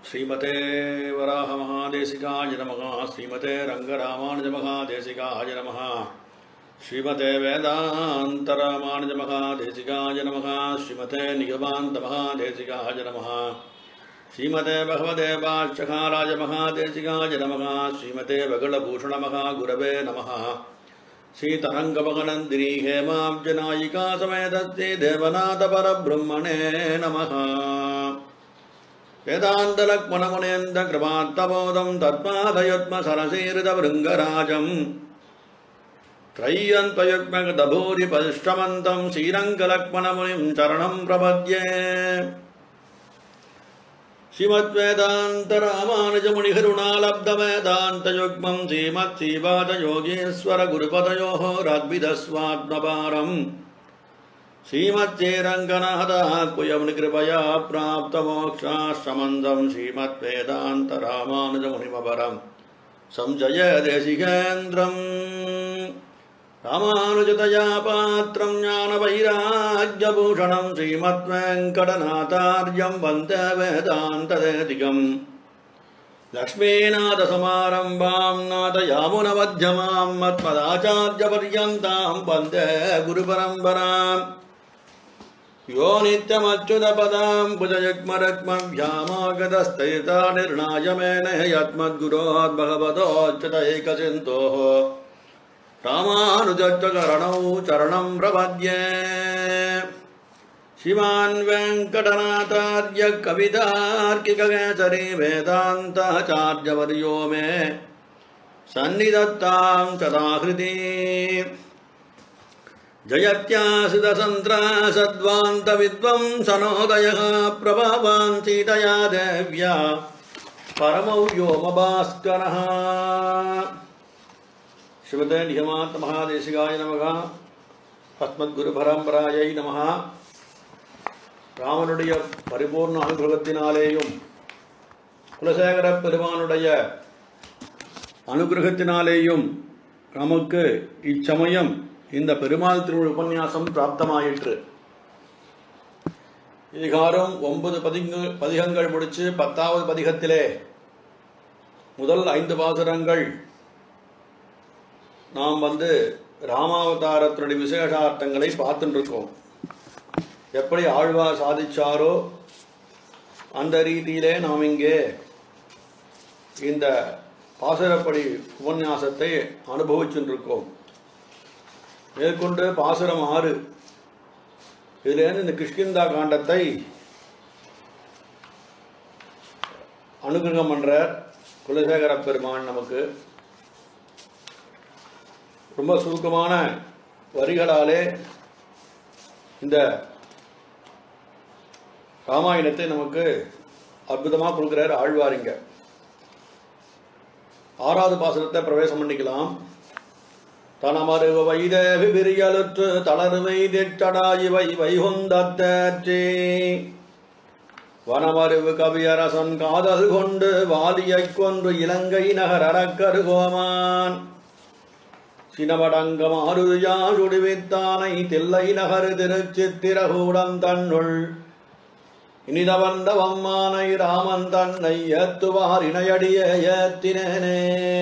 श्रीमते वराहमहादेशिकाय नमः श्रीमते रङ्गरामानुजमहादेशिकाय नमः श्रीमते वेदान्तरामानुजमहादेशिकाय नमः श्रीमते निगमान्तमहादेशिकाय नमः श्रीमते भगवते पाक्षकाराय महादेशिकाय नमः श्रीमते बगलभूषणमहागुरवे नमः श्रीतरङ्गमगनन्दिनी हेमाब्जनायिका समेतस्ते देवनाथपरब्रह्मणे नमः वेदान्तलक्ष्मणमुनेन्द्रकृपात्तबोधं तत्पादयुग्मसरसीरितभृङ्गराजम् त्रय्यन्त्वयुग्मगतभूरिपरिष्टमन्तं श्रीरङ्गलक्ष्मणमुनिं चरणं प्रपद्ये श्रीमद्वेदान्तरामानुजमुनिहरुणालब्धवेदान्तयुग्मं श्रीमत्श्रीवादयोगीश्वरगुरुपदयोः राद्विदस्वात्मपारम् श्रीमच्चेरङ्गनाथः कुयमुनिकृपया प्राप्तमोक्षाश्रमन्दं श्रीमद्वेदान्तरामानुजमुनिमपरं संजय देशिकेन्द्रम् रामानुजतया पात्रं ज्ञानवैराग्यभूषणं श्रीमद्वेङ्कटनाथार्यं वन्दे वेदान्तदेदिकम् लक्ष्मीनाथसमारम्भां नाथयामुनमध्यमां मत्पदाचार्यपर्यन्तां वन्दे गुरुपरम्पराम् यो नित्यमच्युतपदां भुजयुग्मरग्मभ्यामागतस्तयिता निर्णाय मेन यत्मद्गुरोत् भगवतोच्युत एकसिन्धोः रामानुजत्वकरणौ चरणं प्रपद्ये श्रीमान् वेङ्कटनाथार्य कवितार्किककेसरी वेदान्ताचार्यवर्यो मे सन्निधत्तां कदाहृति जयत्यासितसन्त्रासद्वान्तविद्वंसनोदयः प्रभावान् सीतया देव्या परमौ व्योमभास्करः श्रीमते नियमात्महादेशिकाय नमः பத்மத்குருபரம்பராயை நமஹா ராமனுடைய பரிபூர்ண அனுகிரகத்தினாலேயும் குலசேகர பெருமானுடைய அனுகிரகத்தினாலேயும் நமக்கு இச்சமயம் இந்த பெருமாள் திருவிழா உபன்யாசம் பிராப்தமாயிற்று இதுகாரம் ஒன்பது பதிங்க பதிகங்கள் முடிச்சு பத்தாவது பதிகத்திலே முதல் ஐந்து பாசுரங்கள் நாம் வந்து ராமாவதாரத்தினுடைய விசேஷார்த்தங்களை பார்த்துட்டு இருக்கோம் எப்படி ஆழ்வார் சாதிச்சாரோ அந்த ரீதியிலே நாம் இங்கே இந்த பாசுரப்படி உபன்யாசத்தை அனுபவிச்சுருக்கோம் மேற்கொண்டு பாசுரம் ஆறு இதுலேருந்து இந்த கிஷ்கிந்தா காண்டத்தை அனுகிரகம் பண்ற குலசேகர பெருமான் நமக்கு ரொம்ப சுருக்கமான வரிகளாலே இந்த ராமாயணத்தை நமக்கு அற்புதமாக கொடுக்குறார் ஆழ்வாரிங்க ஆறாவது பாசனத்தை பிரவேசம் பண்ணிக்கலாம் தனமருவ வைதேவி பிரியலுற்று தளர்வை திட்டடாயிவை வைகுந்தத்தே வனமருவு கவியரசன் காதல் கொண்டு வாலியைக் கொன்று இலங்கை நகர் அரக்கருகோமான் சினவடங்கம் ஆறுயா சுடுவித்தானை தில்லை நகரு திருச்சித்திரகூடம் தன்னுள் இனித வந்த வம்மானை ராமன் தன்னை ஏத்துவார் இணையடிய ஏத்தினேனே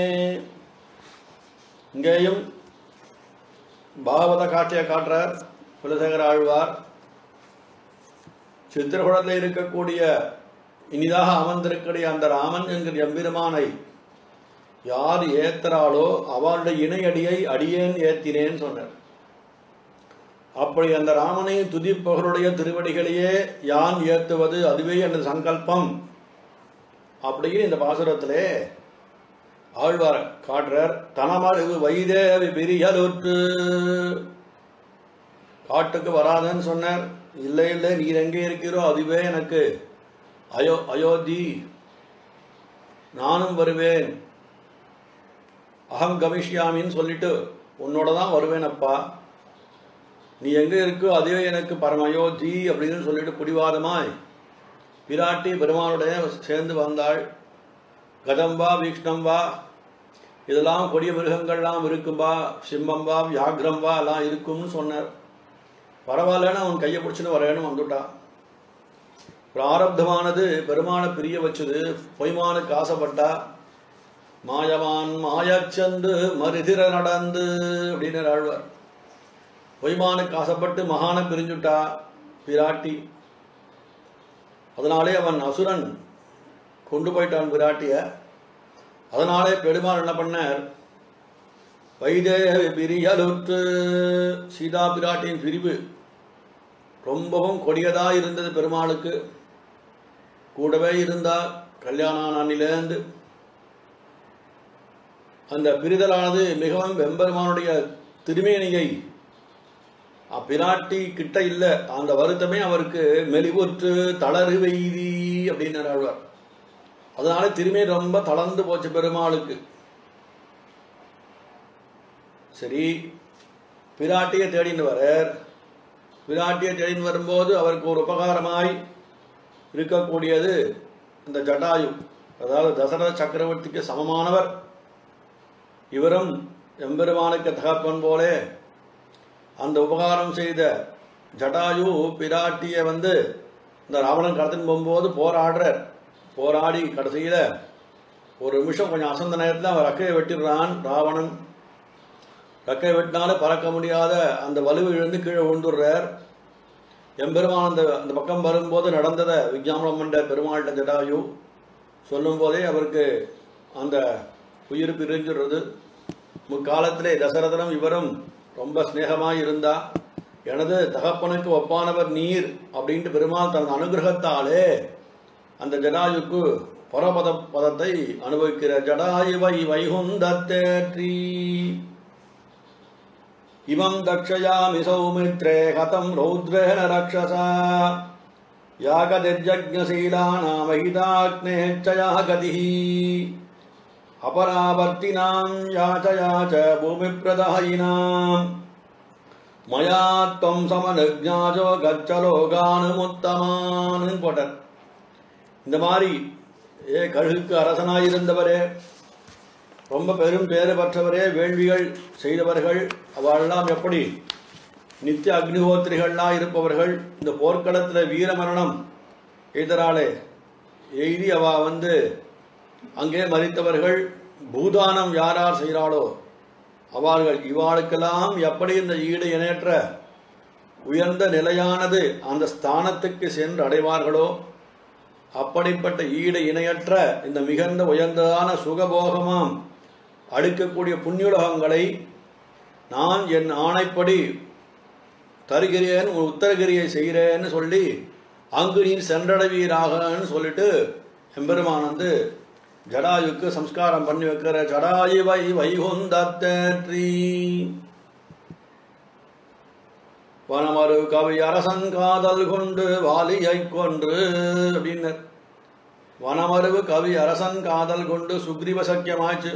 இங்கேயும் பாகவத காட்சியை காட்டுறார் குலசேகர ஆழ்வார் சித்திரகுடத்தில் இருக்கக்கூடிய இனிதாக அமர்ந்திருக்கூடிய அந்த ராமன் என்கிற எம்பெருமானை யார் ஏத்துறாளோ அவளுடைய இணையடியை அடியேன் ஏத்தினேன்னு சொன்னார் அப்படி அந்த ராமனை துதிப்பவருடைய திருவடிகளையே யான் ஏத்துவது அதுவே எனது சங்கல்பம் அப்படின்னு இந்த பாசுரத்திலே ஆழ்வார் காட்டுறார் தனமருகு வைதேவி பிரியலுற்று காட்டுக்கு வராதன்னு சொன்னார் இல்லை இல்லை நீர் எங்கே இருக்கிறோ அதுவே எனக்கு அயோ அயோத்தி நானும் வருவேன் அகம் கமிஷ்யாமின்னு சொல்லிட்டு உன்னோட தான் வருவேன் அப்பா நீ எங்கே இருக்கோ அதுவே எனக்கு பரமயோத்தி அப்படின்னு சொல்லிட்டு பிடிவாதமாய் பிராட்டி பெருமானுடைய சேர்ந்து வந்தாள் கதம்பா வீக்ஷ்ணம்பா இதெல்லாம் கொடிய மிருகங்கள்லாம் இருக்கும்பா சிம்மம்பா வியாக்ரம்பா எல்லாம் இருக்கும்னு சொன்னார் பரவாயில்லன்னு அவன் கையை பிடிச்சின்னு வரேன்னு வந்துட்டான் பிராரப்தமானது பெருமானை பிரிய வச்சது பொய்மானுக்கு ஆசைப்பட்டா மாயவான் மாயச்சந்து மருதிர நடந்து அப்படின்னு ஆழ்வார் பொய்மானுக்கு ஆசைப்பட்டு மகான பிரிஞ்சுட்டா பிராட்டி அதனாலே அவன் அசுரன் கொண்டு போயிட்டான் பிராட்டிய அதனாலே பெருமாள் என்ன பண்ணார் வைதேவி பிரியலுற்று சீதா பிராட்டியின் பிரிவு ரொம்பவும் கொடியதா இருந்தது பெருமாளுக்கு கூடவே இருந்தா கல்யாணம் நானிலேருந்து அந்த பிரிதலானது மிகவும் வெம்பெருமானுடைய திருமேனியை அப்பிராட்டி கிட்ட இல்ல அந்த வருத்தமே அவருக்கு மெலிவுற்று தளறு வெய்தி அப்படின்னு ஆழ்வார் அதனால திரும்பி ரொம்ப தளர்ந்து போச்சு பெருமாளுக்கு சரி பிராட்டியை தேடின்னு வரார் பிராட்டியை தேடின்னு வரும்போது அவருக்கு ஒரு உபகாரமாய் இருக்கக்கூடியது இந்த ஜட்டாயு அதாவது தசரத சக்கரவர்த்திக்கு சமமானவர் இவரும் எம்பெருமானுக்கு தகப்பன் போலே அந்த உபகாரம் செய்த ஜட்டாயு பிராட்டியை வந்து இந்த ராவணன் கடத்தின்னு போகும்போது போராடுறார் போராடி கடைசியில் ஒரு நிமிஷம் கொஞ்சம் அசந்த நேரத்தில் அவன் ரக்கையை வெட்டிடுறான் ராவணன் ரக்கையை வெட்டினாலும் பறக்க முடியாத அந்த வலுவை இழந்து கீழே விழுந்துடுறார் எம்பெருமான் அந்த அந்த பக்கம் வரும்போது நடந்ததை விஜயாமலம் என்ற பெருமாள்கிட்ட ஜடாயு சொல்லும் போதே அவருக்கு அந்த உயிர் பிரிஞ்சிடுறது முக்காலத்திலே தசரதனும் இவரும் ரொம்ப சிநேகமாய் இருந்தா எனது தகப்பனுக்கு ஒப்பானவர் நீர் அப்படின்ட்டு பெருமாள் தனது அனுகிரகத்தாலே அந்த ஜடாயுக்கு பரபத பதத்தை அனுபவிக்கிற ஜடாயுவை வைகுந்தத்தேற்றி இமம் தக்ஷயாமி சௌமித்ரே ஹதம் ரௌத்ரேன ரக்ஷசா யாகதிர்ஜக்ஞசீலானாமகிதாக்னேச்சயா கதிः अपरावर्तिनां याचया च भूमिप्रदायिनाम् மயா त्वं समनुज्ञाजो கச்சலோகானுமுத்தமான்னு போட்டார் இந்த மாதிரி ஏ கழுகுக்கு அரசனாயிருந்தவரே ரொம்ப பெரும் பேறு பெற்றவரே வேள்விகள் செய்தவர்கள் அவெல்லாம் எப்படி நித்திய அக்னிஹோத்திரிகள்லாம் இருப்பவர்கள் இந்த போர்க்களத்தில் வீரமரணம் எய்தராளே எய்தி அவ வந்து அங்கே மறித்தவர்கள் பூதானம் யார் யார் செய்கிறாளோ அவர்கள் இவாளுக்கெல்லாம் எப்படி இந்த ஈடு இணையற்ற உயர்ந்த நிலையானது அந்த ஸ்தானத்துக்கு சென்று அடைவார்களோ அப்படிப்பட்ட ஈடு இணையற்ற இந்த மிகுந்த உயர்ந்ததான சுகபோகமாம் அடுக்கக்கூடிய புண்ணியுலகங்களை நான் என் ஆணைப்படி தருகிறேன் உன் உத்தரகிரியை செய்கிறேன்னு சொல்லி அங்கு நீ சென்றடைவீராகன்னு சொல்லிட்டு எம்பெருமான் வந்து ஜடாயுக்கு சம்ஸ்காரம் பண்ணி வைக்கிற ஜடாயு வை வைகுந்தத்தேற்றி வனமரு கவி அரசன் காதல் கொண்டு வாலியை கொன்று அப்படின்னு வனமருவு கவி அரசன் காதல் கொண்டு சுக்ரீவ சக்கியமாச்சு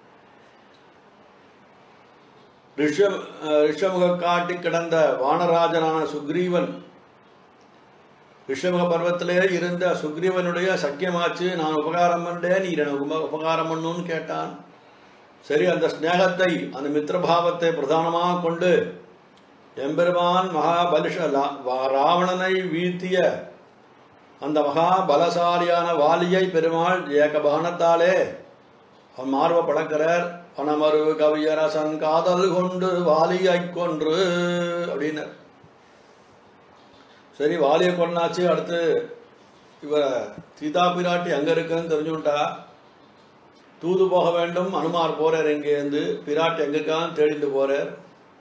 ரிஷ ரிஷமுக காட்டி கிடந்த வானராஜனான சுக்ரீவன் ரிஷமுக பர்வத்திலே இருந்த சுக்ரீவனுடைய சக்கியமாச்சு நான் உபகாரம் பண்ணேன் நீ எனக்கு உப- உபகாரம் பண்ணுன்னு கேட்டான் சரி அந்த ஸ்நேகத்தை அந்த மித்திரபாவத்தை பிரதானமாக கொண்டு எம்பெருமான் மகாபலிஷ லா- வா- ராவணனை வீழ்த்திய அந்த மகா பலசாலியான வாலியை பெருமாள் ஏகபானத்தாலே அவன் மார்ப பழக்கிறார் பணமரு கவியரசன் காதல் கொண்டு வாலியைக் கொன்று அப்படின்னார் சரி வாலியை கொண்டாச்சு அடுத்து இவ சீதா பிராட்டி அங்க இருக்குன்னு தெரிஞ்சுட்டா தூது போக வேண்டும் அனுமார் போறார் இங்கேருந்து பிராட்டி எங்க இருக்கான்னு தேடிட்டு போறார்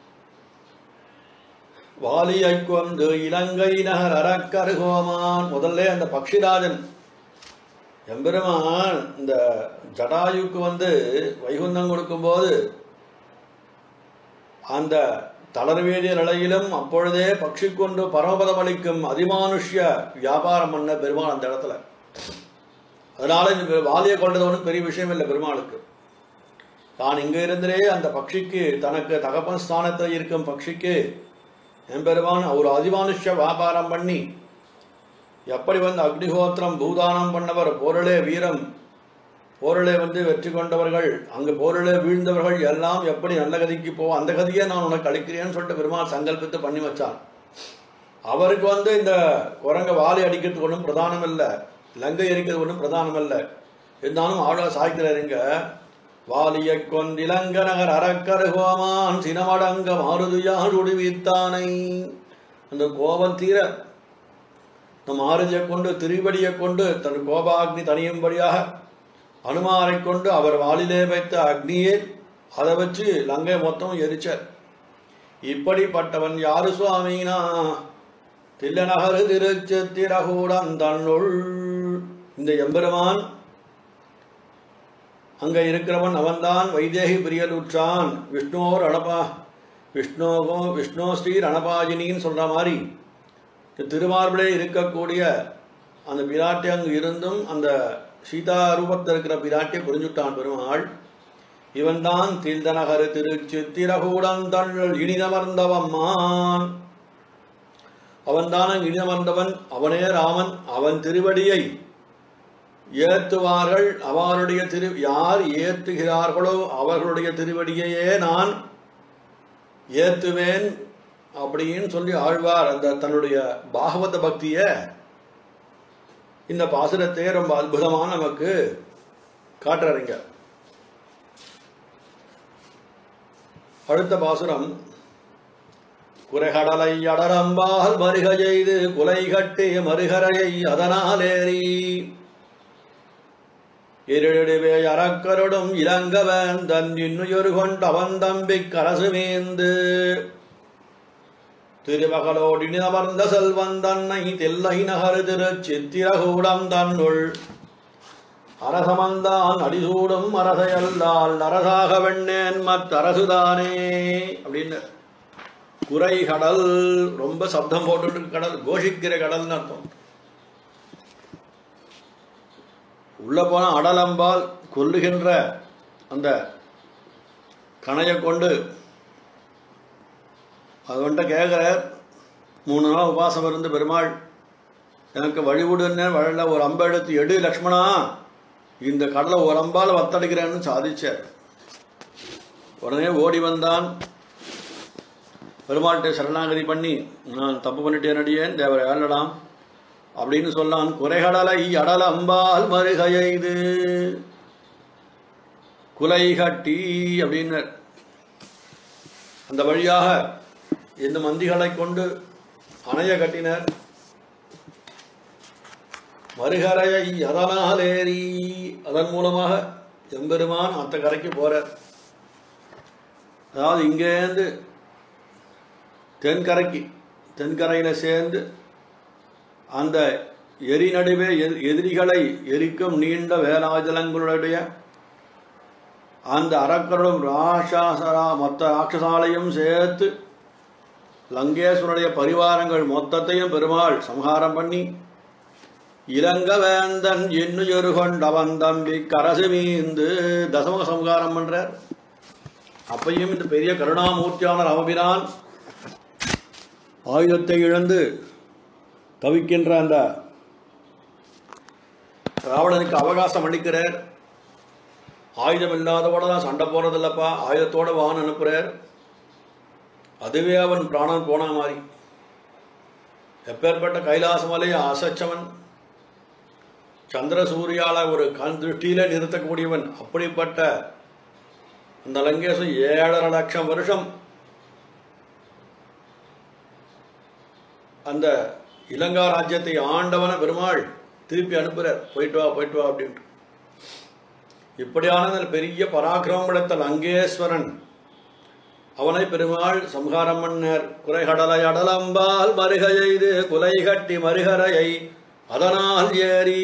வாலியை கொண்டு இலங்கை நகர் அரக்கருகோமான் முதல்ல அந்த பக்ஷிராஜன் எம்பெருமான் இந்த ஜடாயுக்கு வந்து வைகுந்தம் கொடுக்கும்போது அந்த தளர்வேதிய நிலையிலும் அப்பொழுதே பக்ஷி கொண்டு பரமபதம் அளிக்கும் அதிமானுஷ்ய வியாபாரம் பண்ண பெருமாள் அந்த இடத்துல அதனால இந்த வாலியை கொண்டது ஒன்றும் பெரிய விஷயம் இல்லை பெருமாளுக்கு தான் இங்க இருந்தே அந்த பக்ஷிக்கு தனக்கு தகப்பன் ஸ்தானத்தில் இருக்கும் பக்ஷிக்கு எம்பெருமான் ஒரு அதிமானுஷ்ய வியாபாரம் பண்ணி எப்படி வந்து அக்னிஹோத்திரம் பூதானம் பண்ணவர் போரிலே வீரம் போரிலே வந்து வெற்றி கொண்டவர்கள் அங்கு போரிலே வீழ்ந்தவர்கள் எல்லாம் எப்படி நல்ல கதிக்கு போ அந்த கதியை நான் உனக்கு அளிக்கிறேன்னு சொல்லிட்டு பெருமாள் சங்கல்பித்து பண்ணி வச்சான் அவருக்கு வந்து இந்த குரங்க வாலி அடிக்கிறது ஒன்றும் பிரதானம் இல்லை லங்கை எரிக்கிறது ஒன்றும் பிரதானம் இல்லை இருந்தாலும் ஆழ்வா சாய்க்கிறாருங்க வாலிய கொண்டிலங்க நகர் அறக்கரு கோமான் சினமடங்க மாருதியாடு வீத்தானை அந்த கோபம் தீர நம் ஆறுதியை கொண்டு திருவடியை கொண்டு தன் கோபாக்னி தனியும்படியாக அனுமாரை கொண்டு அவர் வாளிலே வைத்த அக்னியை அதை வச்சு லங்கை மொத்தம் எரிச்சார் இப்படிப்பட்டவன் யாரு சுவாமினா தில்லநகரு திருச்சித்திரகூடம் தன்னுள் இந்த எம்பெருமான் அங்க இருக்கிறவன் அவன்தான் வைதேகி பிரியலுற்றான் விஷ்ணுவோர் அனபா விஷ்ணோகோ விஷ்ணோ ஸ்ரீ ரணபாஜினின்னு சொல்ற மாதிரி இந்த திருமார்பிலே இருக்கக்கூடிய அந்த பிராட்டி அங்கு இருந்தும் அந்த சீதா ரூபத்தில் இருக்கிற பிராட்டியை புரிஞ்சுட்டான் பெருமாள் இவன்தான் தீர்த்தநகரு திருச்சித்திரகூடம் தன்னுள் இனிதமர்ந்தவம்மான் அவன்தான் அங்கு இனிதமர்ந்தவன் அவனே ராமன் அவன் திருவடியை ஏத்துவார்கள் அவருடைய திரு யார் ஏத்துகிறார்களோ அவர்களுடைய திருவடியையே நான் ஏத்துவேன் அப்படின்னு சொல்லி ஆழ்வார் அந்த தன்னுடைய பாகவத பக்திய இந்த பாசுரத்தை ரொம்ப அற்புதமா நமக்கு காட்டுறீங்க அடுத்த பாசுரம் குறைகடலை அடரம்பால் மருக செய்து குலை கட்டி மறுகரையை அதனாலேறி இருடிவே அறக்கருடும் இளங்கவன் தன் இன்னுயொரு கொண்டவன் தம்பி கரசுமேந்து திருமகளோடி அமர்ந்த செல்வன் தன்னை தில்லை நகரு திரு சித்திரகூடம் தன்னுள் அரசமந்தான் அடிசூடும் அரசையல்லால் அரசாக வெண்ணேன் மற்றரசுதானே அப்படின்னு குறை கடல் ரொம்ப சப்தம் போட்டு கடல் கோஷிக்கிற கடல்னு அர்த்தம் உள்ள போன அடலம்பால் கொல்லுகின்ற அந்த கணையை கொண்டு அது வந்துட்ட கேட்குறார் மூணு நாள் உபாசம் இருந்து பெருமாள் எனக்கு வழிவிடுன்னு வழில ஒரு அம்பை எடுத்து எடு லக்ஷ்மணா இந்த கடலை ஒரு அம்பால் வத்தடிக்கிறேன்னு சாதிச்சார் உடனே ஓடி வந்தான் பெருமாள்கிட்ட சரணாகதி பண்ணி நான் தப்பு பண்ணிட்டேன் அடியேன் தேவரை ஏழலாம் அப்படின்னு சொன்னான் குறைகடலை அடல அம்பால் மறுகையது குலை கட்டி அப்படின்னு அந்த வழியாக இந்த மந்திகளை கொண்டு அணைய கட்டினர் மறுகரையை அதனால் ஏறி அதன் மூலமாக எம்பெருமான் அந்த கரைக்கு போறார் அதாவது இங்கேருந்து தென்கரைக்கு தென்கரையில் சேர்ந்து அந்த எரி நடுவே எ- எதிரிகளை எரிக்கும் நீண்ட வேலாஜலங்களுடைய அந்த அரக்கரும் ராட்சாசரா மொத்த ராட்சசாலையும் சேர்த்து லங்கேஸ்வருடைய பரிவாரங்கள் மொத்தத்தையும் பெருமாள் சம்ஹாரம் பண்ணி இளங்க வேந்தன் இன்னுயொரு கொண்டவன் தம்பி கரசு மீந்து தசம சம்ஹாரம் பண்றார் அப்பையும் இந்த பெரிய கருணாமூர்த்தியான ராமபிரான் ஆயுதத்தை இழந்து தவிக்கின்ற அந்த ராவணனுக்கு அவகாசம் அளிக்கிறார் ஆயுதம் இல்லாதவோட தான் சண்டை போறதில்லப்பா ஆயுதத்தோட வான் அனுப்புறார் அதுவே அவன் பிராணன் போன மாதிரி எப்பேற்பட்ட கைலாச மலையை அசைச்சவன் சந்திர சூரியால ஒரு கண் திருஷ்டியில நிறுத்தக்கூடியவன் அப்படிப்பட்ட அந்த லங்கேசன் ஏழரை லட்சம் வருஷம் அந்த இலங்கா ராஜ்யத்தை ஆண்டவன பெருமாள் திருப்பி அனுப்புறார் போயிட்டு வா போயிட்டு வா அப்படின்ட்டு இப்படியான அந்த பெரிய பராக்கிரமம் படைத்த லங்கேஸ்வரன் அவனை பெருமாள் சம்ஹாரம் மன்னர் குறைகடலை அடலம்பால் மருக செய்து குலை கட்டி மருகரையை அதனால் ஏறி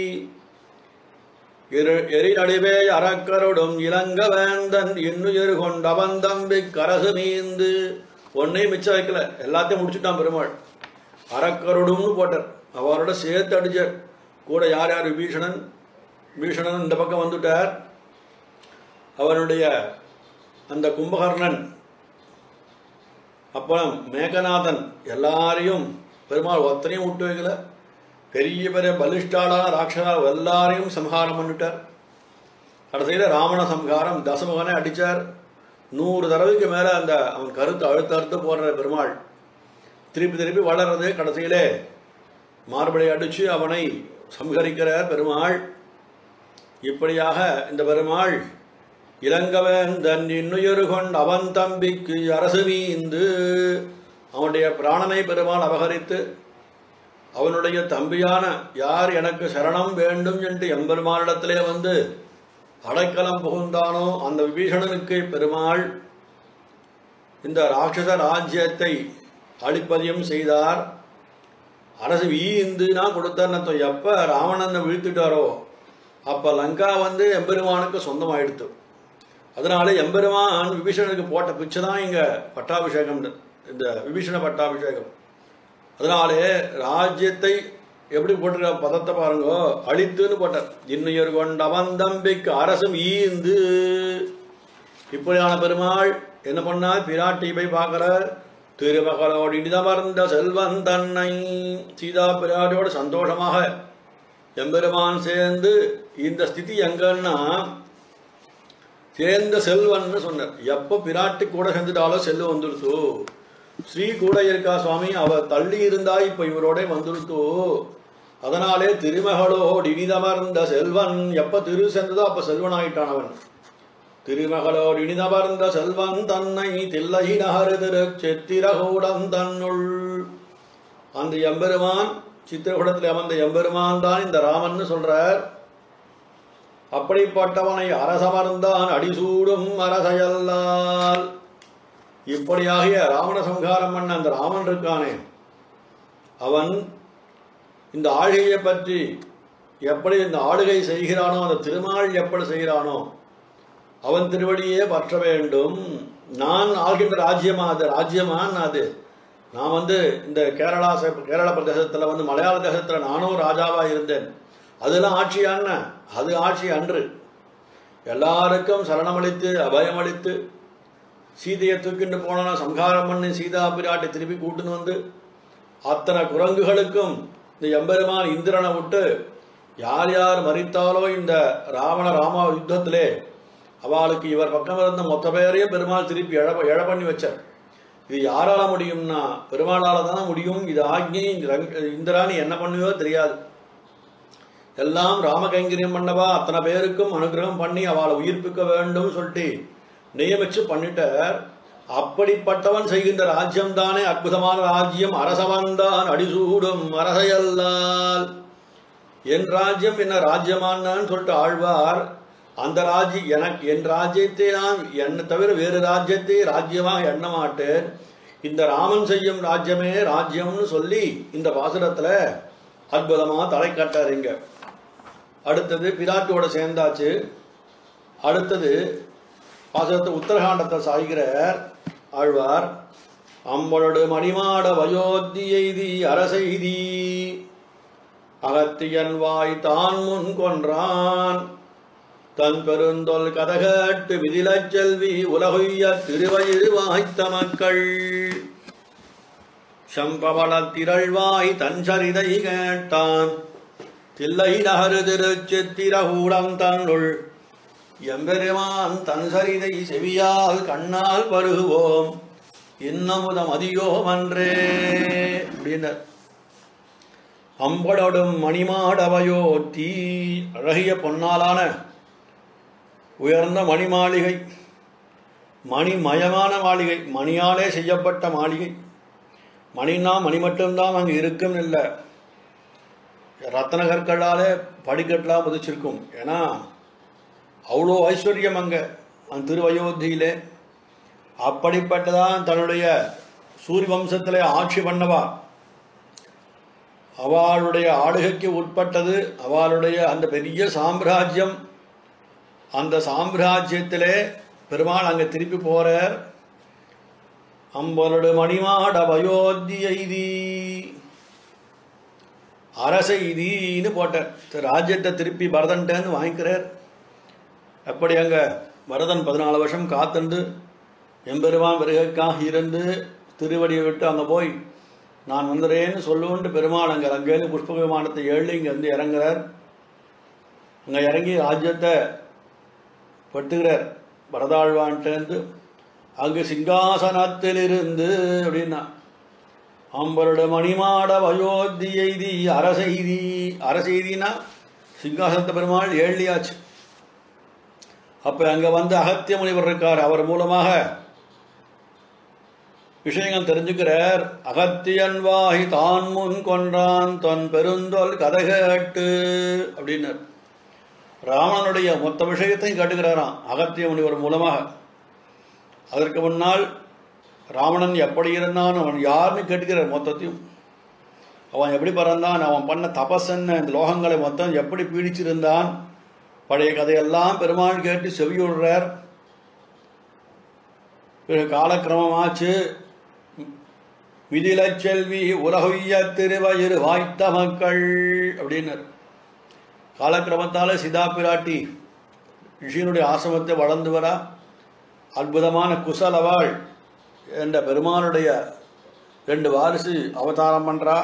எரு- எரி நடுவே அறக்கருடும் இளங்க வேந்தன் இன்னுயிர் கொண்டவன் தம்பி கரசு மீந்து ஒன்னையும் மிச்சம் வைக்கல எல்லாத்தையும் முடிச்சுட்டான் பெருமாள் அறக்கருடும்னு போட்டார் அவரோட சேர்த்து அடிச்சார் கூட யார் யார் விபீஷணன் விபீஷணன் இந்த பக்கம் வந்துட்டார் அவனுடைய அந்த கும்பகர்ணன் அப்புறம் மேகநாதன் எல்லாரையும் பெருமாள் ஒத்தனையும் விட்டு வைக்கல பெரிய பெரிய பலிஷ்டாலான ராட்சசா எல்லாரையும் சம்ஹாரம் பண்ணிட்டார் கடைசியில் ராவண சம்ஹாரம் தசமுகனை அடிச்சார் நூறு தடவைக்கு மேலே அந்த அவன் கருத்து அழுத்த அறுத்து போடுற பெருமாள் திருப்பி திருப்பி வளர்றது கடைசியிலே மார்படை அடிச்சு அவனை சம்ஹரிக்கிறார் பெருமாள் இப்படியாக இந்த பெருமாள் இளங்கவேந்தன் இன்னுயிர் கொண்டு அவன் தம்பிக்கு அரசு வீந்து அவனுடைய பிராணனை பெருமாள் அபகரித்து அவனுடைய தம்பியான யார் எனக்கு சரணம் வேண்டும் என்று எம்பெருமானிடத்திலே வந்து அடைக்கலம் புகுந்தானோ அந்த விபீஷணனுக்கு பெருமாள் இந்த ராட்சச ராஜ்யத்தை அழிப்பதையும் செய்தார் அரசு வீந்துனா கொடுத்தார்னு எப்ப ராவணனை வீழ்த்திட்டாரோ அப்ப லங்கா வந்து எம்பெருமானுக்கு சொந்தமாயிடுத்து அதனால எம்பெருமான் விபீஷணனுக்கு போட்ட பிச்சை தான் இங்க பட்டாபிஷேகம் இந்த விபீஷண பட்டாபிஷேகம் அதனாலே ராஜ்யத்தை எப்படி போட்டிருக்க பதத்தை பாருங்க அழித்துன்னு போட்டார் இன்னுயர் கொண்ட அவன் தம்பிக்கு அரசும் ஈந்து இப்படியான பெருமாள் என்ன பண்ணார் பிராட்டி போய் பார்க்கிறார் திருமகளோடு இனிதமர்ந்த செல்வன் தன்னை சீதா பிராட்டியோட சந்தோஷமாக எம்பெருமான் சேர்ந்து இந்த ஸ்திதி எங்கன்னா சேர்ந்த செல்வன்னு சொன்னார் எப்போ பிராட்டி கூட சேர்ந்துட்டாலோ செல்வம் வந்துடுத்து ஸ்ரீ கூட இருக்கா சுவாமி அவ தள்ளி இருந்தா இப்ப இவரோட வந்துடுத்து அதனாலே திருமகளோடு இனிதமர்ந்த செல்வன் எப்ப திரு சேர்ந்ததோ அப்ப செல்வன் ஆயிட்டான் அவன் திருமகளோடு இனிதமர்ந்த செல்வன் தன்னை தில்லை நகரு திரு சித்திரகூடம் தன்னுள் அந்த எம்பெருமான் சித்திரகூடத்தில் அமர்ந்த எம்பெருமான் தான் இந்த ராமன்னு சொல்றார் அப்படிப்பட்டவனை அரசமர்ந்தான் அடிசூடும் அரசையல்லால் இப்படியாகிய ராவண சம்ஹாரம் பண்ண அந்த ராமன் இருக்கானே அவன் இந்த ஆழ்கையை பற்றி எப்படி இந்த ஆளுகை செய்கிறானோ அந்த திருமால் எப்படி செய்கிறானோ அவன் திருவடியே பற்ற வேண்டும் நான் ஆள்கின்ற ராஜ்யமா அது ராஜ்யமான் அது நான் வந்து இந்த கேரளா ச- கேரள பிரதேசத்தில் வந்து மலையாள தேசத்தில் நானும் ராஜாவா இருந்தேன் அதெல்லாம் ஆட்சியான்ன அது ஆட்சி அன்று எல்லாருக்கும் சரணமளித்து அபயமளித்து சீதையை தூக்கிட்டு போனா சம்ஹாரம் பண்ணி சீதா பிராட்டி திருப்பி கூட்டுன்னு வந்து அத்தனை குரங்குகளுக்கும் இந்த எம்பெருமான் இந்திரனை விட்டு யார் யார் மறித்தாலோ இந்த ராவண ராமா யுத்தத்திலே அவளுக்கு இவர் பக்கம் இருந்த மொத்த பேரையும் பெருமாள் திருப்பி எழ எழ பண்ணி வச்சார் இது யாரால முடியும்னா பெருமாளால தானே முடியும் இது ஆக்ஞை இந்த ரங்க- இந்திராணி என்ன பண்ணுவோ தெரியாது எல்லாம் ராமகைங்கரியம் பண்ணவா அத்தனை பேருக்கும் அனுகிரகம் பண்ணி அவளை உயிர்ப்பிக்க வேண்டும் சொல்லிட்டு நியமிச்சு பண்ணிட்டார் அப்படிப்பட்டவன் செய்கின்ற ராஜ்யம் தானே அற்புதமான ராஜ்யம் அரசவன்தான் அடிசூடும் அரசையல்லால் என் ராஜ்யம் என்ன ராஜ்யமானான்னு சொல்லிட்டு ஆழ்வார் அந்த ராஜ்யம் எனக்கு என் ராஜ்யத்தை நான் என்னை தவிர வேறு ராஜ்யத்தை ராஜ்யமாக எண்ண மாட்டேன் இந்த ராமன் செய்யும் ராஜ்யமே ராஜ்யம்னு சொல்லி இந்த பாசுரத்துல அற்புதமா தலை காட்டாருங்க அடுத்தது பிராட்டியோட சேர்ந்தாச்சு அடுத்தது பாசுரத்தை உத்தரகாண்டத்தை சாய்கிறார் ஆழ்வார் அம்பளோடு மணிமாட வயோத்தி எய்தி அரசெய்தி அகத்தியன் வாய் தான் முன் கொன்றான் தன் பெருந்தொல் கதகட்டு விதிலச் செல்வி உலகுய்ய திருவயிறு வாய்த்த மக்கள் சம்பவள திரள்வாய் தன் சரிதை கேட்டான் தில்லை நகரு திருச்சித்திரகூடம் தன்னுள் எம்பெருமான் தன் சரிதை செவியால் கண்ணால் பருகுவோம் இன்னமுதம் அதியோம் அன்றே அப்படின்னர் அம்படொடும் மணிமாடவையோ தீ அழகிய பொன்னாலான உயர்ந்த மணி மாளிகை மணிமயமான மாளிகை மணியாலே செய்யப்பட்ட மாளிகை மணினா மணி மட்டும்தான் அங்கே இருக்கும் இல்லை ரத்தன கற்களாலே படிக்கட்டெலாம் புதிச்சிருக்கும் ஏன்னா அவ்வளோ ஐஸ்வர்யம் அங்கே அந்த திருவயோத்தியிலே அப்படிப்பட்டதான் தன்னுடைய சூரிய வம்சத்திலே ஆட்சி பண்ணவா அவளுடைய ஆளுகைக்கு உட்பட்டது அவளுடைய அந்த பெரிய சாம்ராஜ்யம் அந்த சாம்ராஜ்யத்திலே பெருமாள் அங்கே திருப்பி போறார் அம்பலோடு மணிமாட வயோத்தியைதி அரசெய்தின்னு போட்டார் சரி, ராஜ்யத்தை திருப்பி பரதன்ட்டேன்னு வாங்கிக்கிறார் அப்படி அங்க பரதன் பதினாலு வருஷம் காத்துண்டு எம்பெருமான் வருகைக்காக இருந்து திருவடியை விட்டு அங்கே போய் நான் வந்துடுறேன்னு சொல்லுவோன்ட்டு பெருமாள் அங்கே அங்கேருந்து புஷ்ப விமானத்தை ஏழு இங்கே வந்து இறங்குறார் அங்கே இறங்கி ராஜ்யத்தை படுத்துகிறார் பரதாழ்வான்ட்டேருந்து அங்கு சிங்காசனத்திலிருந்து அப்படின்னா அம்பருட மணிமாட அயோத்தி எய்தி அரசெய்தி அரசெய்தினா சிங்காசனத்த பெருமாள் ஏழ்லியாச்சு அப்ப அங்க வந்து அகத்திய முனிவர் இருக்கார் அவர் மூலமாக விஷயங்கள் தெரிஞ்சுக்கிறார் அகத்தியன் வாகி தான் முன் கொன்றான் தன் பெருந்தொல் கதை கேட்டு அப்படின்னார் ராவணனுடைய மொத்த விஷயத்தையும் கேட்டுக்கிறாராம் அகத்திய முனிவர் மூலமாக அதற்கு முன்னால் ராவணன் எப்படி இருந்தான் அவன் யாருன்னு கேட்டுக்கிறார் மொத்தத்தையும் அவன் எப்படி பிறந்தான் அவன் பண்ண தபசன்ன இந்த லோகங்களை மொத்தம் எப்படி பீடிச்சிருந்தான் பழைய கதையெல்லாம் பெருமாள் கேட்டு செவியுடுறார் பிறகு காலக்கிரமமாச்சு மிதிலச் செல்வி உலகுய்ய திருவயிறு வாய்த்த மக்கள் அப்படின்னார் காலக்கிரமத்தால சிதா பிராட்டி ரிஷியனுடைய ஆசிரமத்தை வளர்ந்து வரா அற்புதமான குசலவாள் என்ற பெருமானுடைய ரெண்டு வாரிசு அவதாரம் பண்றா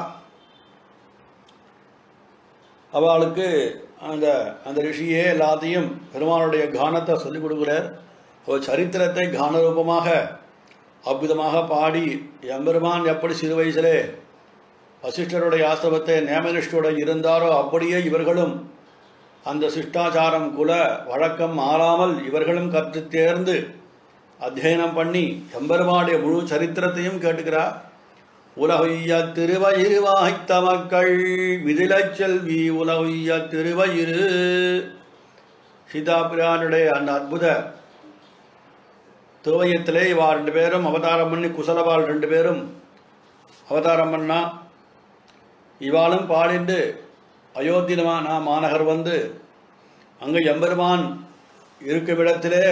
அவளுக்கு அந்த அந்த ரிஷியே எல்லாத்தையும் பெருமானுடைய கானத்தை சொல்லிக் கொடுக்கிறார் அவர் சரித்திரத்தை கான ரூபமாக அற்புதமாக பாடி எம்பெருமான் எப்படி சிறு வயசிலே வசிஷ்டருடைய ஆசிரமத்தை நேமனிஷ்டோட இருந்தாரோ அப்படியே இவர்களும் அந்த சிஷ்டாச்சாரம் குல வழக்கம் மாறாமல் இவர்களும் கற்று தேர்ந்து அத்தியனம் பண்ணி எம்பெருமானுடைய முழு சரித்திரத்தையும் கேட்டுக்கிறார் உலகைய திருவயிறு வாய்த்த மக்கள் மிதிலச் செல்வி உலகைய திருவயிறு சீதாபிரானுடைய அந்த அற்புத திருவயத்திலே இவா ரெண்டு பேரும் அவதாரம் பண்ணி குசலவாள் ரெண்டு பேரும் அவதாரம் பண்ணா இவாளும் பாடிண்டு அயோத்தியமா மாநகர் வந்து அங்கு எம்பெருமான் இருக்கும் இடத்திலே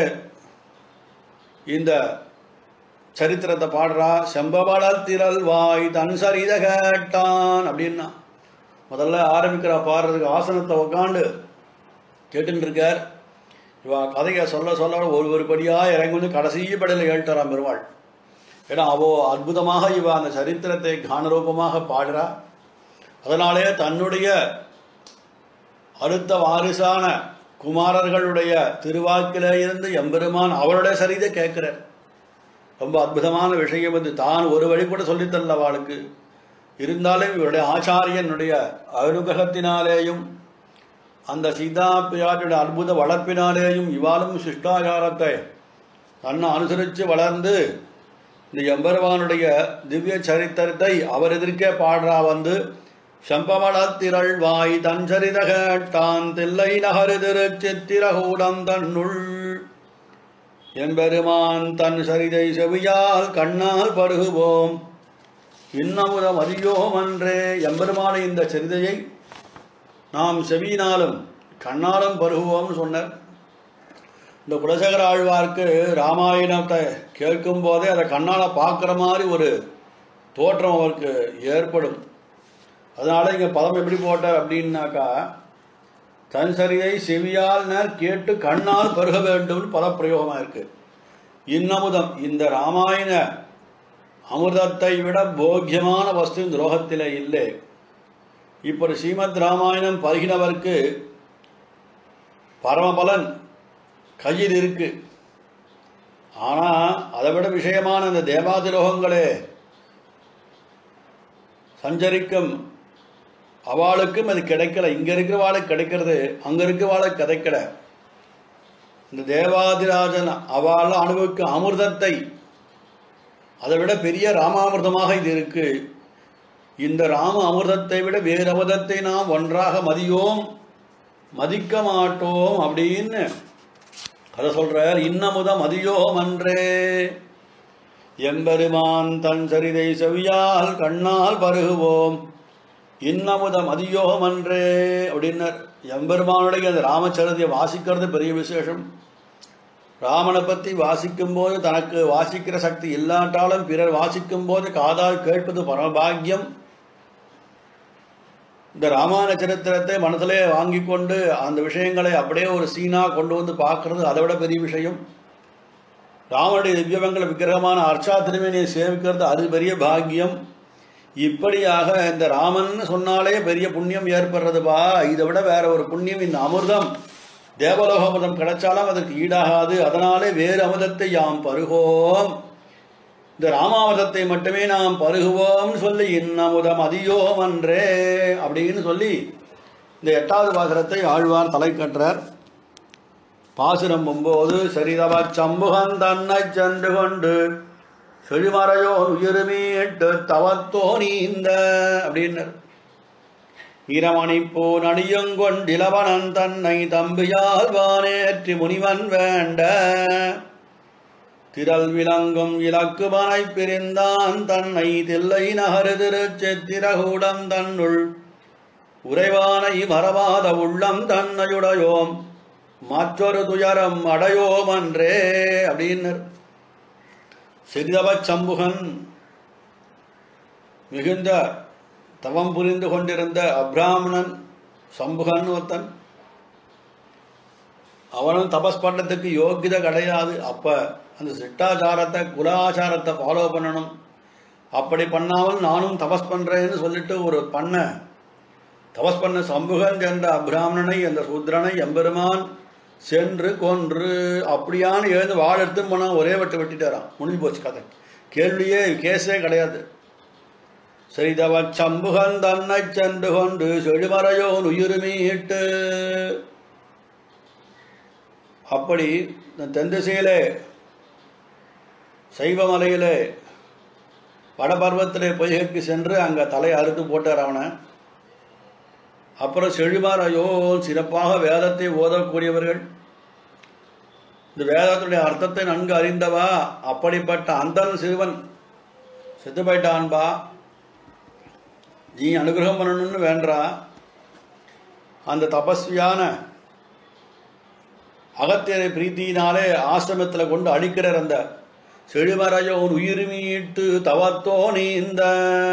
இந்த சரித்திரத்தை பாடுறா செம்பவளல் திரள் வாய் தன் சரித கேட்டான் அப்படின்னா முதல்ல ஆரம்பிக்கிறா பாடுறதுக்கு ஆசனத்தை உக்காண்டு கேட்டுன்னு இருக்கார் இவா கதையை சொல்ல சொல்ல ஒரு ஒரு படியாக இறங்கி வந்து கடைசி படையில் கேட்டுறான் பெருமாள் ஏன்னா அவோ அற்புதமாக இவ அந்த சரித்திரத்தை கானரூபமாக பாடுறா அதனாலே தன்னுடைய அடுத்த வாரிசான குமாரர்களுடைய திருவாக்கிலே இருந்து எம்பெருமான் அவருடைய சரிதை கேட்கிறார் ரொம்ப அற்புதமான விஷயம் வந்து தான் ஒரு வழி கூட சொல்லித்தரல அவளுக்கு இருந்தாலும் இவருடைய ஆச்சாரியனுடைய அனுகிரகத்தினாலேயும் அந்த சீதா பிராட்டியுடைய அற்புத வளர்ப்பினாலேயும் இவாளும் சிஷ்டாச்சாரத்தை தன்னை அனுசரித்து வளர்ந்து இந்த எம்பெருமானுடைய திவ்ய சரித்திரத்தை அவர் எதிர்க்கே பாடுறா வந்து செம்பவளத்திரள் வாய் தன் சரித கேட்டான் தில்லை நகரு திருச்சித்திரகூடம் தன்னுள் எம்பெருமான் தன் சரிதை செவியால் கண்ணால் பருகுவோம் இன்னமுதம் அறியோம் அன்றே எம்பெருமான இந்த சரிதையை நாம் செவியினாலும் கண்ணாலும் பருகுவோம்னு சொன்னார் இந்த குலசேகர ஆழ்வார்க்கு ராமாயணத்தை கேட்கும் போதே அதை கண்ணால் பார்க்குற மாதிரி ஒரு தோற்றம் அவருக்கு ஏற்படும் அதனால இங்கே பதம் எப்படி போட்டார் அப்படின்னாக்கா தன் சரியை செவியால் நேர் கேட்டு கண்ணால் பருக வேண்டும்னு பதப்பிரயோகமாக இருக்கு இன்னமுதம் இந்த ராமாயண அமிர்தத்தை விட போக்கியமான வஸ்து இந்த லோகத்திலே இல்லை இப்படி ஸ்ரீமத் ராமாயணம் பருகினவருக்கு பரமபலன் கையில் இருக்கு ஆனால் அதை விட விஷயமான அந்த தேவாதிலோகங்களே சஞ்சரிக்கும் அவளுக்கும் அது கிடைக்கல இங்க இருக்கிறவாளுக்கு கிடைக்கிறது அங்க இருக்கிறவாளுக்கு கிடைக்கல இந்த தேவாதிராஜன் அவள் அனுபவிக்கும் அமிர்தத்தை அதை விட பெரிய ராமாமிர்தமாக இது இருக்கு இந்த ராம அமிர்தத்தை விட வேறு அமிர்தத்தை நாம் ஒன்றாக மதியோம் மதிக்க மாட்டோம் அப்படின்னு அதை சொல்றார் இன்னமுதம் மதியோம் அன்றே எம்பெருமான் தன் சரிதை செவியால் கண்ணால் பருகுவோம் இன்னமுதம் அதியோகம் அன்றே அப்படின்னர் எம்பெருமானுடைய அந்த ராமச்சரிதையை வாசிக்கிறது பெரிய விசேஷம் ராமனை பற்றி வாசிக்கும் போது தனக்கு வாசிக்கிற சக்தி இல்லாட்டாலும் பிறர் வாசிக்கும் போது காதால் கேட்பது பரமபாகியம் இந்த ராமாயண சரித்திரத்தை மனதிலே வாங்கி கொண்டு அந்த விஷயங்களை அப்படியே ஒரு சீனா கொண்டு வந்து பார்க்கறது அதை விட பெரிய விஷயம் ராமனுடைய திவ்யமங்கல விக்கிரகமான அர்ச்சா திருமேனியை சேவிக்கிறது அது பெரிய பாக்கியம் இப்படியாக இந்த ராமன் சொன்னாலே பெரிய புண்ணியம் ஏற்படுறதுப்பா இதை விட வேற ஒரு புண்ணியம் இந்த அமிர்தம் தேவலோக அமிர்தம் கிடைச்சாலும் அதற்கு ஈடாகாது அதனாலே வேறு அமிர்தத்தை யாம் பருகோம் இந்த ராமாவதத்தை மட்டுமே நாம் பருகுவோம்னு சொல்லி இன்னமுதம் அதியோம் அன்றே அப்படின்னு சொல்லி இந்த எட்டாவது பாசுரத்தை ஆழ்வார் தலை கட்டுறார் பாசுரம் ஒம்போது சரிதவ சம்புகன் தன்னை சென்று கொண்டு செழிமறையோ உயிர்மீட்டு தவத்தோ நீந்த அப்படின்னர் ஈரமணிப்பூ நடியங்கொண்டிலவனன் தன்னை தம்பியால் வானேற்றி முனிவன் வேண்ட திரள் விளங்கும் இலக்குமனை பிரிந்தான் தன்னை தில்லை நகரு திருச்செத்திரகூடம் தன்னுள் உறைவானை மறவாத உள்ளம் தன்னையுடையோம் மற்றொரு துயரம் அடையோம் அன்றே அப்படின்னர் சிறிதவ சம்புகன் மிகுந்த தவம் புரிந்து கொண்டிருந்த அப்ராமணன் சம்புகன் ஒருத்தன் அவனும் தபஸ் பண்ணதுக்கு யோக்கியதை கிடையாது அப்ப அந்த சிட்டாச்சாரத்தை குலாச்சாரத்தை ஃபாலோ பண்ணணும் அப்படி பண்ணாமல் நானும் தபஸ் பண்றேன்னு சொல்லிட்டு ஒரு பண்ண தபஸ் பண்ண சம்புகன் என்ற அப்ராமணனை அந்த சூத்ரனை எம்பெருமான் சென்று கொன்று அப்படியான எழுந்து வாழ எடுத்து போனா ஒரே வெட்டு வெட்டிட்டாராம் முடிஞ்சு போச்சு கதை கேள்வியே கேஸே கிடையாது செய்தவ சம்புகன் தன்னை சென்று கொண்டு செழுமறையோன் உயிர்மீட்டு அப்படி இந்த தென் திசையிலே சைவமலையிலே வடபர்வத்திலே பொய்கைக்கு சென்று அங்கே தலை அறுத்து போட்டார் அவனை அப்புறம் செழிமாரையோ சிறப்பாக வேதத்தை ஓதக்கூடியவர்கள் இந்த வேதத்துடைய அர்த்தத்தை நன்கு அறிந்தவா அப்படிப்பட்ட அந்தன் சிறுவன் செத்து போயிட்டான்பா நீ அனுகிரகம் பண்ணணும்னு வேண்டா அந்த தபஸ்வியான அகத்தியரை பிரீத்தியினாலே ஆசிரமத்தில் கொண்டு அழிக்கிறார் அந்த செழிமறையோ உயிர் மீட்டு தவத்தோ நீந்த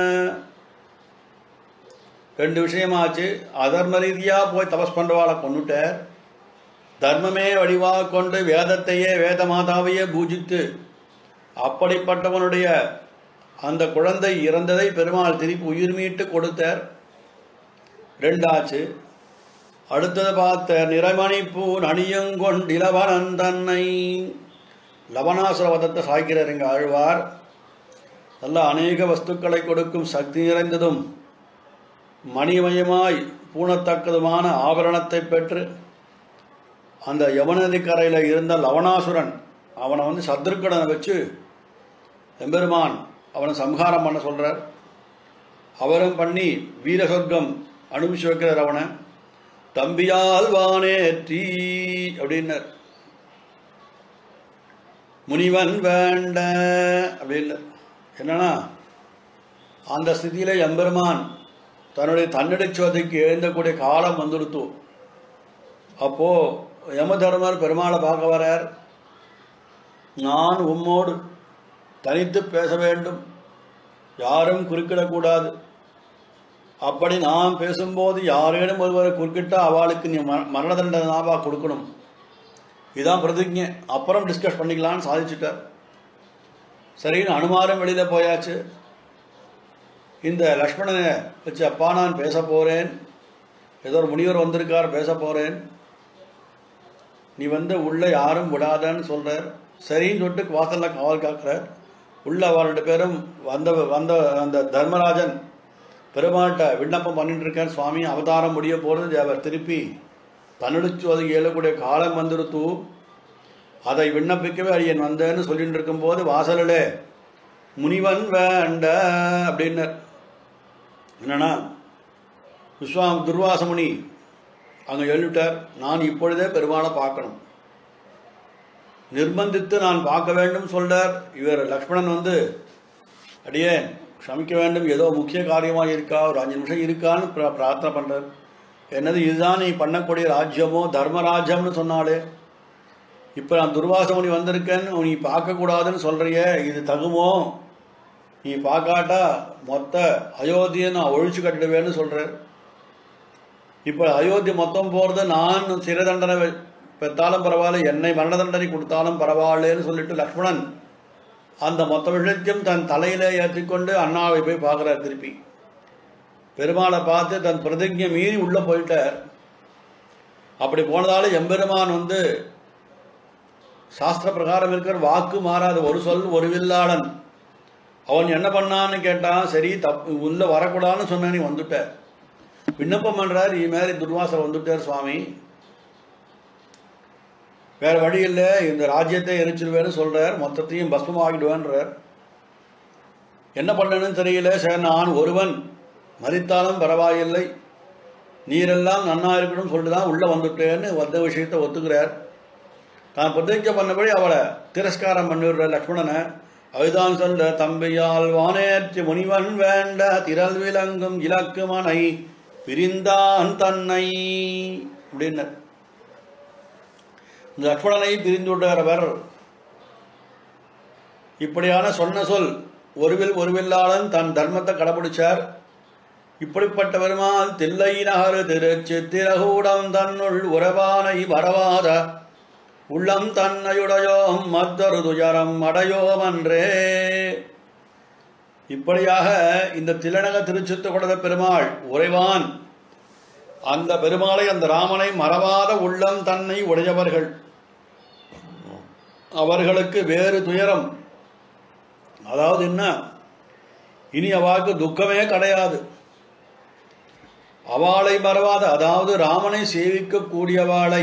ரெண்டு விஷயமாச்சு அதர்ம ரீதியா போய் தபஸ் பண்றவாளை கொண்டுட்டார் தர்மமே வடிவாக கொண்டு வேதத்தையே வேத மாதாவையே பூஜித்து அப்படிப்பட்டவனுடைய அந்த குழந்தை இறந்ததை பெருமாள் திருப்பி உயிர் மீட்டு கொடுத்தார் ரெண்டாச்சு அடுத்தது பார்த்த நிறமணிப்பூ நணியங்கொண்டிலவனன் தன்னை லவணாசுர வதத்தை சாய்க்கிறார் இங்க ஆழ்வார் நல்ல அநேக வஸ்துக்களை கொடுக்கும் சக்தி நிறைந்ததும் மணிமயமாய் பூணத்தக்கதுமான ஆபரணத்தை பெற்று அந்த யமுனதி கரையில் இருந்த லவணாசுரன் அவனை வந்து சத்ருக்கடனை வச்சு எம்பெருமான் அவனை சம்ஹாரம் பண்ண சொல்றார் அவரும் பண்ணி வீர சொர்க்கம் அனுப்பிச்சு வைக்கிறார் அவனை தம்பியால் வானேற்றி அப்படின்னர் முனிவன் வேண்ட அப்படின்னர் என்னன்னா அந்த ஸ்திதியில எம்பெருமான் தன்னுடைய தன்னடிச்சுவதைக்கு எழுந்தக்கூடிய காலம் வந்துடுத்து அப்போ யம தர்மர் பெருமாளை பார்க்க வரார் நான் உம்மோடு தனித்து பேச வேண்டும் யாரும் குறுக்கிடக்கூடாது அப்படி நாம் பேசும்போது யாரேனும் ஒருவரை குறுக்கிட்டா அவளுக்கு நீ மர- மரண தண்டனாவா கொடுக்கணும் இதான் பிரதிஜை அப்புறம் டிஸ்கஸ் பண்ணிக்கலாம்னு சாதிச்சுட்டார் சரின்னு அனுமாரம் வெளியில போயாச்சு இந்த லக்ஷ்மணனை வச்சு அப்பா நான் பேச போறேன் ஏதோ ஒரு முனிவர் வந்திருக்கார் பேச போறேன் நீ வந்து உள்ள யாரும் விடாதன்னு சொல்றார் சரின்னு சொல்லிட்டு வாசல்ல காவல் காக்குறார் உள்ள அவ ரெண்டு பேரும் வந்த வந்த அந்த தர்மராஜன் பெருமாள்கிட்ட விண்ணப்பம் பண்ணிட்டு இருக்கேன் சுவாமி அவதாரம் முடிய போறது அவர் திருப்பி தன்னுடிச்சு அது இயலக்கூடிய காலம் வந்துருத்து அதை விண்ணப்பிக்கவே அடியன் வந்தேன்னு சொல்லிட்டு இருக்கும்போது வாசலிலே முனிவன் வேண்ட அப்படின்னு என்னன்னா விஸ்வாம் துர்வாசமுனி அங்கே எழுதிட்டார் நான் இப்பொழுதே பெருமாளை பார்க்கணும் நிர்பந்தித்து நான் பார்க்க வேண்டும் சொல்றார் இவர் லக்ஷ்மணன் வந்து அடியே க்ஷமிக்க வேண்டும் ஏதோ முக்கிய காரியமாக இருக்கா ஒரு அஞ்சு நிமிஷம் இருக்கான்னு பிர- பிரார்த்தனை பண்றார் என்னது இதுதான் நீ பண்ணக்கூடிய ராஜ்யமோ தர்மராஜ்யம்னு சொன்னாலே இப்போ நான் துர்வாசமுனி வந்திருக்கேன்னு நீ பார்க்கக்கூடாதுன்னு சொல்றியே இது தகுமோ நீ பார்க்காட்டா மொத்த அயோத்தியை நான் ஒழிச்சு கட்டிடுவேன்னு சொல்றார் இப்போ அயோத்தி மொத்தம் போகிறது நான் சிறை தண்டனை வெ- பெற்றாலும் பரவாயில்ல என்னை மரண தண்டனை கொடுத்தாலும் பரவாயில்லைன்னு சொல்லிட்டு லக்ஷ்மணன் அந்த மொத்த விஷயத்தையும் தன் தலையில ஏற்றிக்கொண்டு அண்ணாவை போய் பார்க்குறார் திருப்பி பெருமாளை பார்த்து தன் பிரதிஜை மீறி உள்ள போயிட்டார் அப்படி போனதால எம்பெருமான் வந்து சாஸ்திர பிரகாரம் இருக்கிற வாக்கு மாறாத ஒரு சொல் ஒரு வில்லாளன் அவன் என்ன பண்ணான்னு கேட்டான் சரி தப்பு உள்ள வரக்கூடாதுன்னு சொன்ன நீ வந்துட்ட விண்ணப்பம் பண்றார் இது மாதிரி துர்வாசர் வந்துட்டார் சுவாமி வேற வழி இல்லை இந்த ராஜ்யத்தை எரிச்சிருவேன்னு சொல்றார் மொத்தத்தையும் பஸ்மமாகிடுவேன்றார் என்ன பண்ணணும்னு தெரியல சரி நான் ஒருவன் மறித்தாலும் பரவாயில்லை நீரெல்லாம் நன்னா இருக்கணும்னு சொல்லிட்டு தான் உள்ளே வந்துட்டேன்னு வந்த விஷயத்தை ஒத்துக்கிறார் தான் பிரதிஜை பண்ணபடி அவளை திரஸ்காரம் பண்ணிவிடுற லக்ஷ்மணனை அதுதான் சொல்ற தம்பியால் வானேற்றி முனிவன் வேண்ட திரள் விளங்கும் இலக்குமனை பிரிந்தான் தன்னை அப்படின்னர் இந்த லக்ஷ்மணனை பிரிந்துவிடுறவர் இப்படியான சொன்ன சொல் ஒருவில் ஒருவில்லாளன் தன் தர்மத்தை கடைபிடிச்சார் இப்படிப்பட்ட பெருமாள் தில்லை நகரு திருச்சித்திரகூடம் தன்னுள் உறவானை வரவாத உள்ளம் தன்னையுடையோம் மத்தொரு துயரம் அடையோமன்றே இப்படியாக இந்த திலநக திருச்சித்துக்குடத பெருமாள் உறைவான் அந்த பெருமாளை அந்த ராமனை மறவாத உள்ளம் தன்னை உடையவர்கள் அவர்களுக்கு வேறு துயரம் அதாவது என்ன இனி அவாக்கு துக்கமே கிடையாது அவளை மறவாத அதாவது ராமனை சேவிக்க கூடியவாளை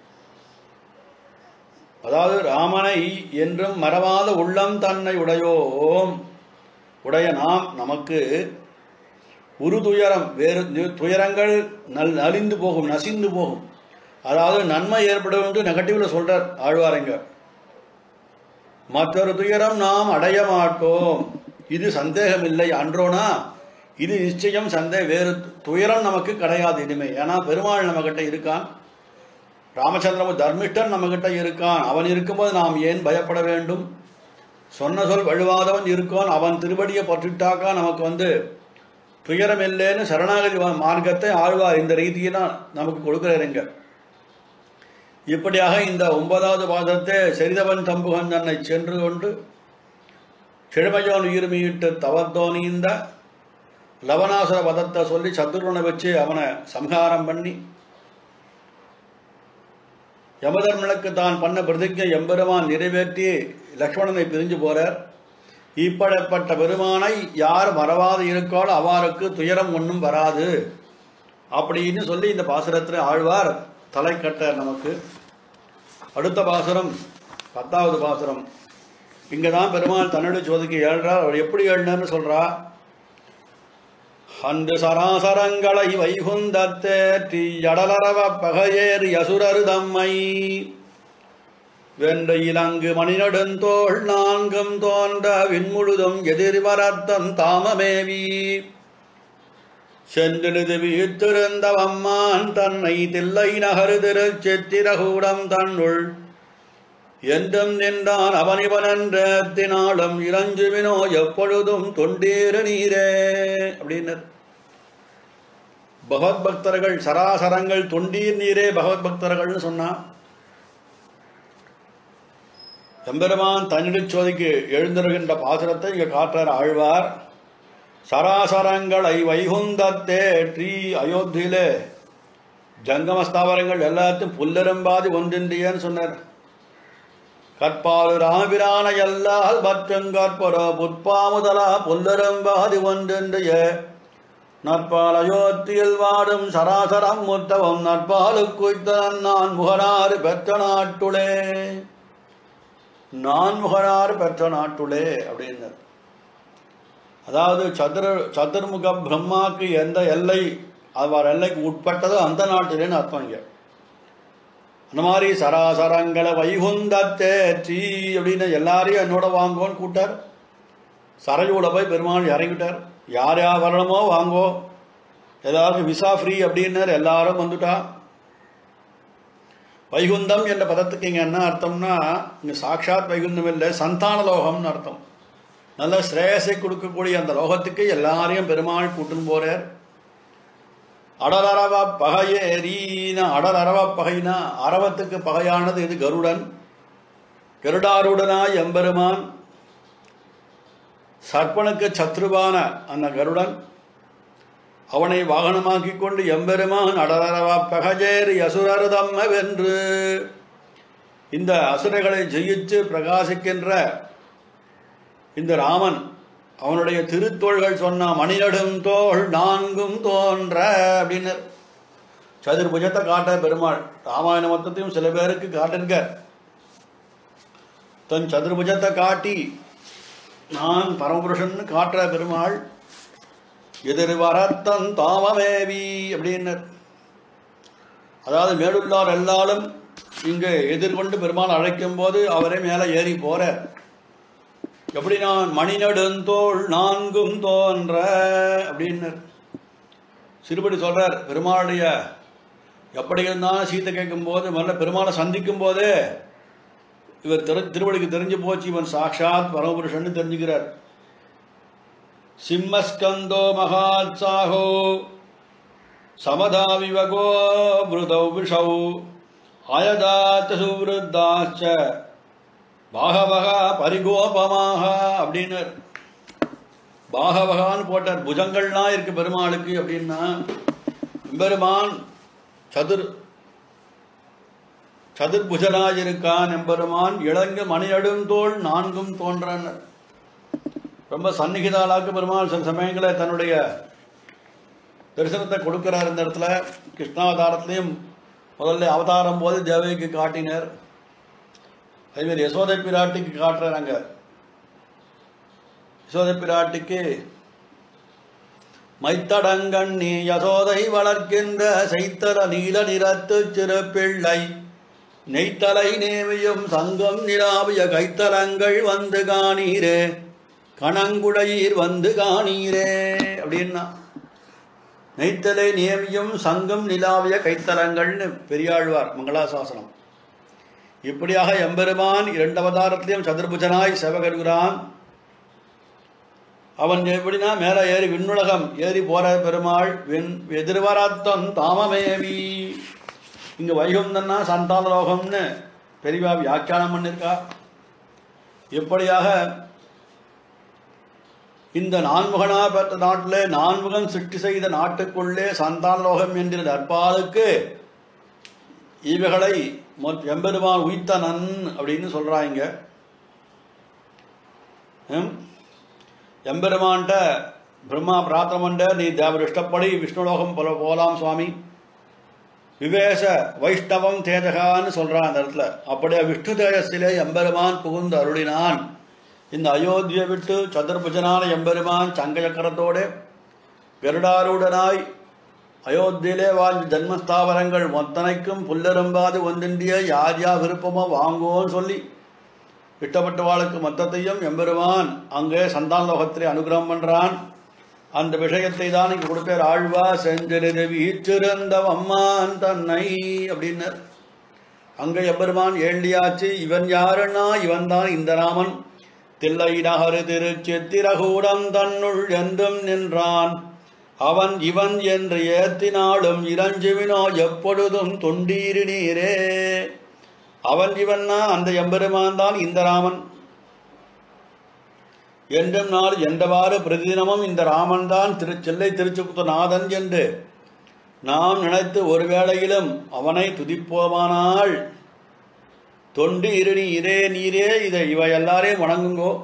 அதாவது ராமனை என்றும் மறவாத உள்ளம் தன்னை உடையோம் உடைய நாம் நமக்கு ஒரு துயரம் வேறு நி- துயரங்கள் நல் நலிந்து போகும் நசிந்து போகும் அதாவது நன்மை ஏற்படும் என்று நெகட்டிவ்ல சொல்றார் ஆழ்வாரங்க மற்றொரு துயரம் நாம் அடைய மாட்டோம் இது சந்தேகம் இல்லை அன்றோனா இது நிச்சயம் சந்தே வேறு துயரம் நமக்கு கிடையாது இனிமே ஏன்னா பெருமாள் நம்மகிட்ட இருக்கான் ராமச்சந்திரமு தர்மிஷ்டன் நம்மகிட்ட இருக்கான் அவன் இருக்கும்போது நாம் ஏன் பயப்பட வேண்டும் சொன்ன சொல் வழுவாதவன் இருக்கான் அவன் திருவடியை பற்றிட்டாக்கா நமக்கு வந்து துயரம் இல்லைன்னு சரணாகதி வா- மார்க்கத்தை ஆழ்வார் இந்த ரீதியினா நமக்கு கொடுக்கிறாருங்க இப்படியாக இந்த ஒன்பதாவது பாதத்தை சரிதவன் தம்புகன் தன்னை சென்று கொண்டு செழுமையோன் உயிர்மீட்டு தவத்தோனிந்த லவனாசுர பதத்தை சொல்லி சத்துருவனை வச்சு அவனை சம்ஹாரம் பண்ணி யமதர்மனுக்கு தான் பண்ண பிரதிஜை எம்பெருமான் நிறைவேற்றி லக்ஷ்மணனை பிரிஞ்சு போறார் இப்படிப்பட்ட பெருமானை யார் மறவாது இருக்காளோ அவ்வாறுக்கு துயரம் ஒன்றும் வராது அப்படின்னு சொல்லி இந்த பாசுரத்தில் ஆழ்வார் தலை கட்டார் நமக்கு அடுத்த பாசுரம் பத்தாவது பாசுரம் இங்கே தான் பெருமாள் தன்னுடைய சோதிக்கு ஏழ்றார் அவர் எப்படி ஏழ்னார்னு சொல்றா அன்று சராசரங்களை வைகுந்தத்தேற்றி அடலரவ பகையேறி அசுரரு தம்மை வென்ற இலங்கு மணிநடுந்தோள் நான்கும் தோன்ற விண்முழுதும் எதிர்வரத்தம் தாமமேவி செந்திழுது வீத்திருந்த வம்மான் தன்னை தில்லை நகரு திருச்சித்திரகூடம் தன்னுள் என்றும் நின்றான் அவனிவனன்றத்தினாலும் இளஞ்சுவினோ எப்பொழுதும் தொண்டீர நீரே அப்படின்னர் பகவத் பக்தர்கள் சராசரங்கள் தொண்டீர் நீரே பகவத் பக்தர்கள்னு சொன்னா எம்பெருமான் தன்னிடச் சோதிக்கு எழுந்திருக்கின்ற பாசுரத்தை இங்க காட்டுறார் ஆழ்வார் சராசரங்களை வைகுந்தத்தேற்றி அயோத்தியிலே ஜங்கமஸ்தாவரங்கள் எல்லாத்தையும் புல்லெரும்பாதி ஒன்றின்றியன்னு சொன்னார் கற்பாலு ராமிரான எல்லால் மற்றும் கற்புற புட்பாமுதலா புல்லெரும்பாதி ஒன்றின்றிய நற்பால் அயோத்தியில் வாடும் சராசரம் முத்தவம் நற்பாலு குய்த்தன் நான் முகனாறு பெற்ற நாட்டுளே நான் முகனாறு பெற்ற நாட்டுளே அப்படின்னார் அதாவது சதுர சதுர்முக பிரம்மாக்கு எந்த எல்லை அவர் எல்லைக்கு உட்பட்டதோ அந்த நாட்டிலேன்னு அர்த்தம் இங்க அந்த மாதிரி சராசரங்களை வைகுந்தத்தேற்றி அப்படின்னு எல்லாரையும் என்னோட வாங்கோன்னு கூட்டார் சரையூட போய் பெருமாள் இறங்கிட்டார் யார் யார் வரணுமோ வாங்கோ எல்லாருக்கும் விசா ஃப்ரீ அப்படின்னார் எல்லாரும் வந்துட்டா வைகுந்தம் என்ற பதத்துக்கு இங்க என்ன அர்த்தம்னா இங்க சாட்சாத் வைகுந்தம் இல்லை சந்தான லோகம்னு அர்த்தம் நல்ல ஸ்ரேயஸை கொடுக்கக்கூடிய அந்த லோகத்துக்கு எல்லாரையும் பெருமாள் கூட்டுன்னு போறார் அடலரவ பகையேரீன அடலரவ பகைனா அரவத்துக்கு பகையானது இது கருடன் கருடாருடனாய் எம்பெருமான் சர்ப்பனுக்கு சத்ருவான அந்த கருடன் அவனை வாகனமாக்கிக் கொண்டு எம்பெருமான் அடலரவ பகஜேரி அசுரர்தம்ம வென்று இந்த அசுரர்களை ஜெயிச்சு பிரகாசிக்கின்ற இந்த ராமன் அவனுடைய திருத்தோள்கள் சொன்ன மணிநடும் தோள் நான்கும் தோன்ற அப்படின்னு சதுர்புஜத்தை காட்ட பெருமாள் ராமாயண மொத்தத்தையும் சில பேருக்கு காட்டிருக்க தன் சதுர்புஜத்தை காட்டி நான் பரமபுருஷன் காட்டுற பெருமாள் எதிர் வரத்தன் தாமமேவி அப்படின்னு அதாவது மேலுள்ளார் எல்லாரும் இங்கு எதிர்கொண்டு பெருமாள் அழைக்கும் போது அவரே மேலே ஏறி போற எப்படி நான் மணி நெடுந்தோள் நான்கும் தோன்ற அப்படின்னு சிறுபடி சொல்றார் பெருமாளுடைய எப்படி இருந்தாலும் சீத்தை கேட்கும் போது முதல்ல பெருமாளை சந்திக்கும் போதே இவர் திரு திருவடிக்கு தெரிஞ்சு போச்சு இவன் சாக்ஷாத் பரமபுருஷன் தெரிஞ்சுக்கிறார் சிம்மஸ்கந்தோ மகாத்சாகோ சமதாவிவகோ மிருதௌ விஷௌ ஆயதாச்ச சுவிருத்தாச்ச பாகவகா பரிகோபமாக அப்படின்னு பாகவகான்னு போட்டார் புஜங்கள்லாம் இருக்கு பெருமாளுக்கு அப்படின்னா பெருமான் சதுர் சதுர்புஜனாய் இருக்கான் எம்பெருமான் இளங்கு மணியடும் தோள் நான்கும் தோன்றன் ரொம்ப சந்நிகிதாளாக்கு பெருமாள் சில சமயங்களில் தன்னுடைய தரிசனத்தை கொடுக்கிறார் இந்த இடத்துல கிருஷ்ணாவதாரத்திலையும் முதல்ல அவதாரம் போது தேவகிக்கு காட்டினர் அதேமாரி யசோதை பிராட்டிக்கு காட்டுறாங்க யசோதை பிராட்டிக்கு மைத்தடங்கண்ணி யசோதை வளர்க்கின்ற செய்தல நீல நிறத்து சிறு பிள்ளை நெய்த்தலை நேமியும் சங்கம் நிலாவிய கைத்தலங்கள் வந்து காணீரே கணங்குடையீர் வந்து காணீரே அப்படின்னா நெய்த்தலை நேமியும் சங்கம் நிலாவிய கைத்தலங்கள்னு பெரியாழ்வார் மங்களாசாசனம் இப்படியாக எம்பெருமான் இரண்டு அவதாரத்திலையும் சதுர்புஜனாய் சேவகருகிறான் அவன் எப்படின்னா மேலே ஏறி விண்ணுலகம் ஏறி போற பெருமாள் விண் எதிர்வராத்தன் தாமமேவி இங்க வைகுந்தன்னா சந்தான லோகம்னு பெரியவா வியாக்கியானம் பண்ணிருக்கா இப்படியாக இந்த நான்முகனா பெற்ற நாட்டிலே நான்முகன் சிருஷ்டி செய்த நாட்டுக்குள்ளே சந்தான லோகம் என்கிற நற்பாலுக்கு இவைகளை மொத்- எம்பெருமான் உய்த்தனன் அப்படின்னு சொல்றாங்க ஹம்? எம்பெருமான்ட்ட பிரம்மா பிரார்த்தனை பண்ண நீ தேவர் இஷ்டப்படி விஷ்ணுலோகம் போல போலாம் சுவாமி விவேச வைஷ்ணவம் தேஜகான்னு சொல்றான் அந்த இடத்துல அப்படியே விஷ்ணு தேஜஸிலே எம்பெருமான் புகுந்து அருளினான் இந்த அயோத்தியை விட்டு சதுர்புஜனான எம்பெருமான் சங்க சக்கரத்தோடு கருடாரூடனாய் அயோத்தியிலே வாழ்ந்த ஜன்மஸ்தாவரங்கள் மொத்தனைக்கும் புல்லரும்பாது ஒன்றின்றிய யார் யா விருப்பமோ வாங்குவோன்னு சொல்லி இஷ்டப்பட்டவாளுக்கு மொத்தத்தையும் எம்பெருமான் அங்கே சந்தான லோகத்திலே அனுகிரகம் பண்றான் அந்த விஷயத்தை தான் இங்க கொடுப்பார் ஆழ்வா செஞ்செழுது வீற்றிருந்த அம்மான் தன்னை அப்படின்னர் அங்க எம்பெருமான் ஏண்டியாச்சு இவன் யாருன்னா இவன் தான் இந்த ராமன் தில்லை நகரு திருச்சித்திரகூடம் தன்னுள் என்றும் நின்றான் அவன் இவன் என்று ஏத்தினாலும் இளஞ்சுவினோ எப்பொழுதும் தொண்டீரு நீரே அவன் இவன்னா அந்த எம்பெருமான் தான் இந்த ராமன் என்றும் நாள் என்றவாறு பிரதிதினமும் இந்த ராமன் தான் திரு செல்லை திருச்சுக்குத்தநாதன் என்று நாம் நினைத்து ஒரு வேளையிலும் அவனை துதிப்போமானால் தொண்டு இருணி இரே நீரே இதை இவை எல்லாரையும் வணங்குங்கோ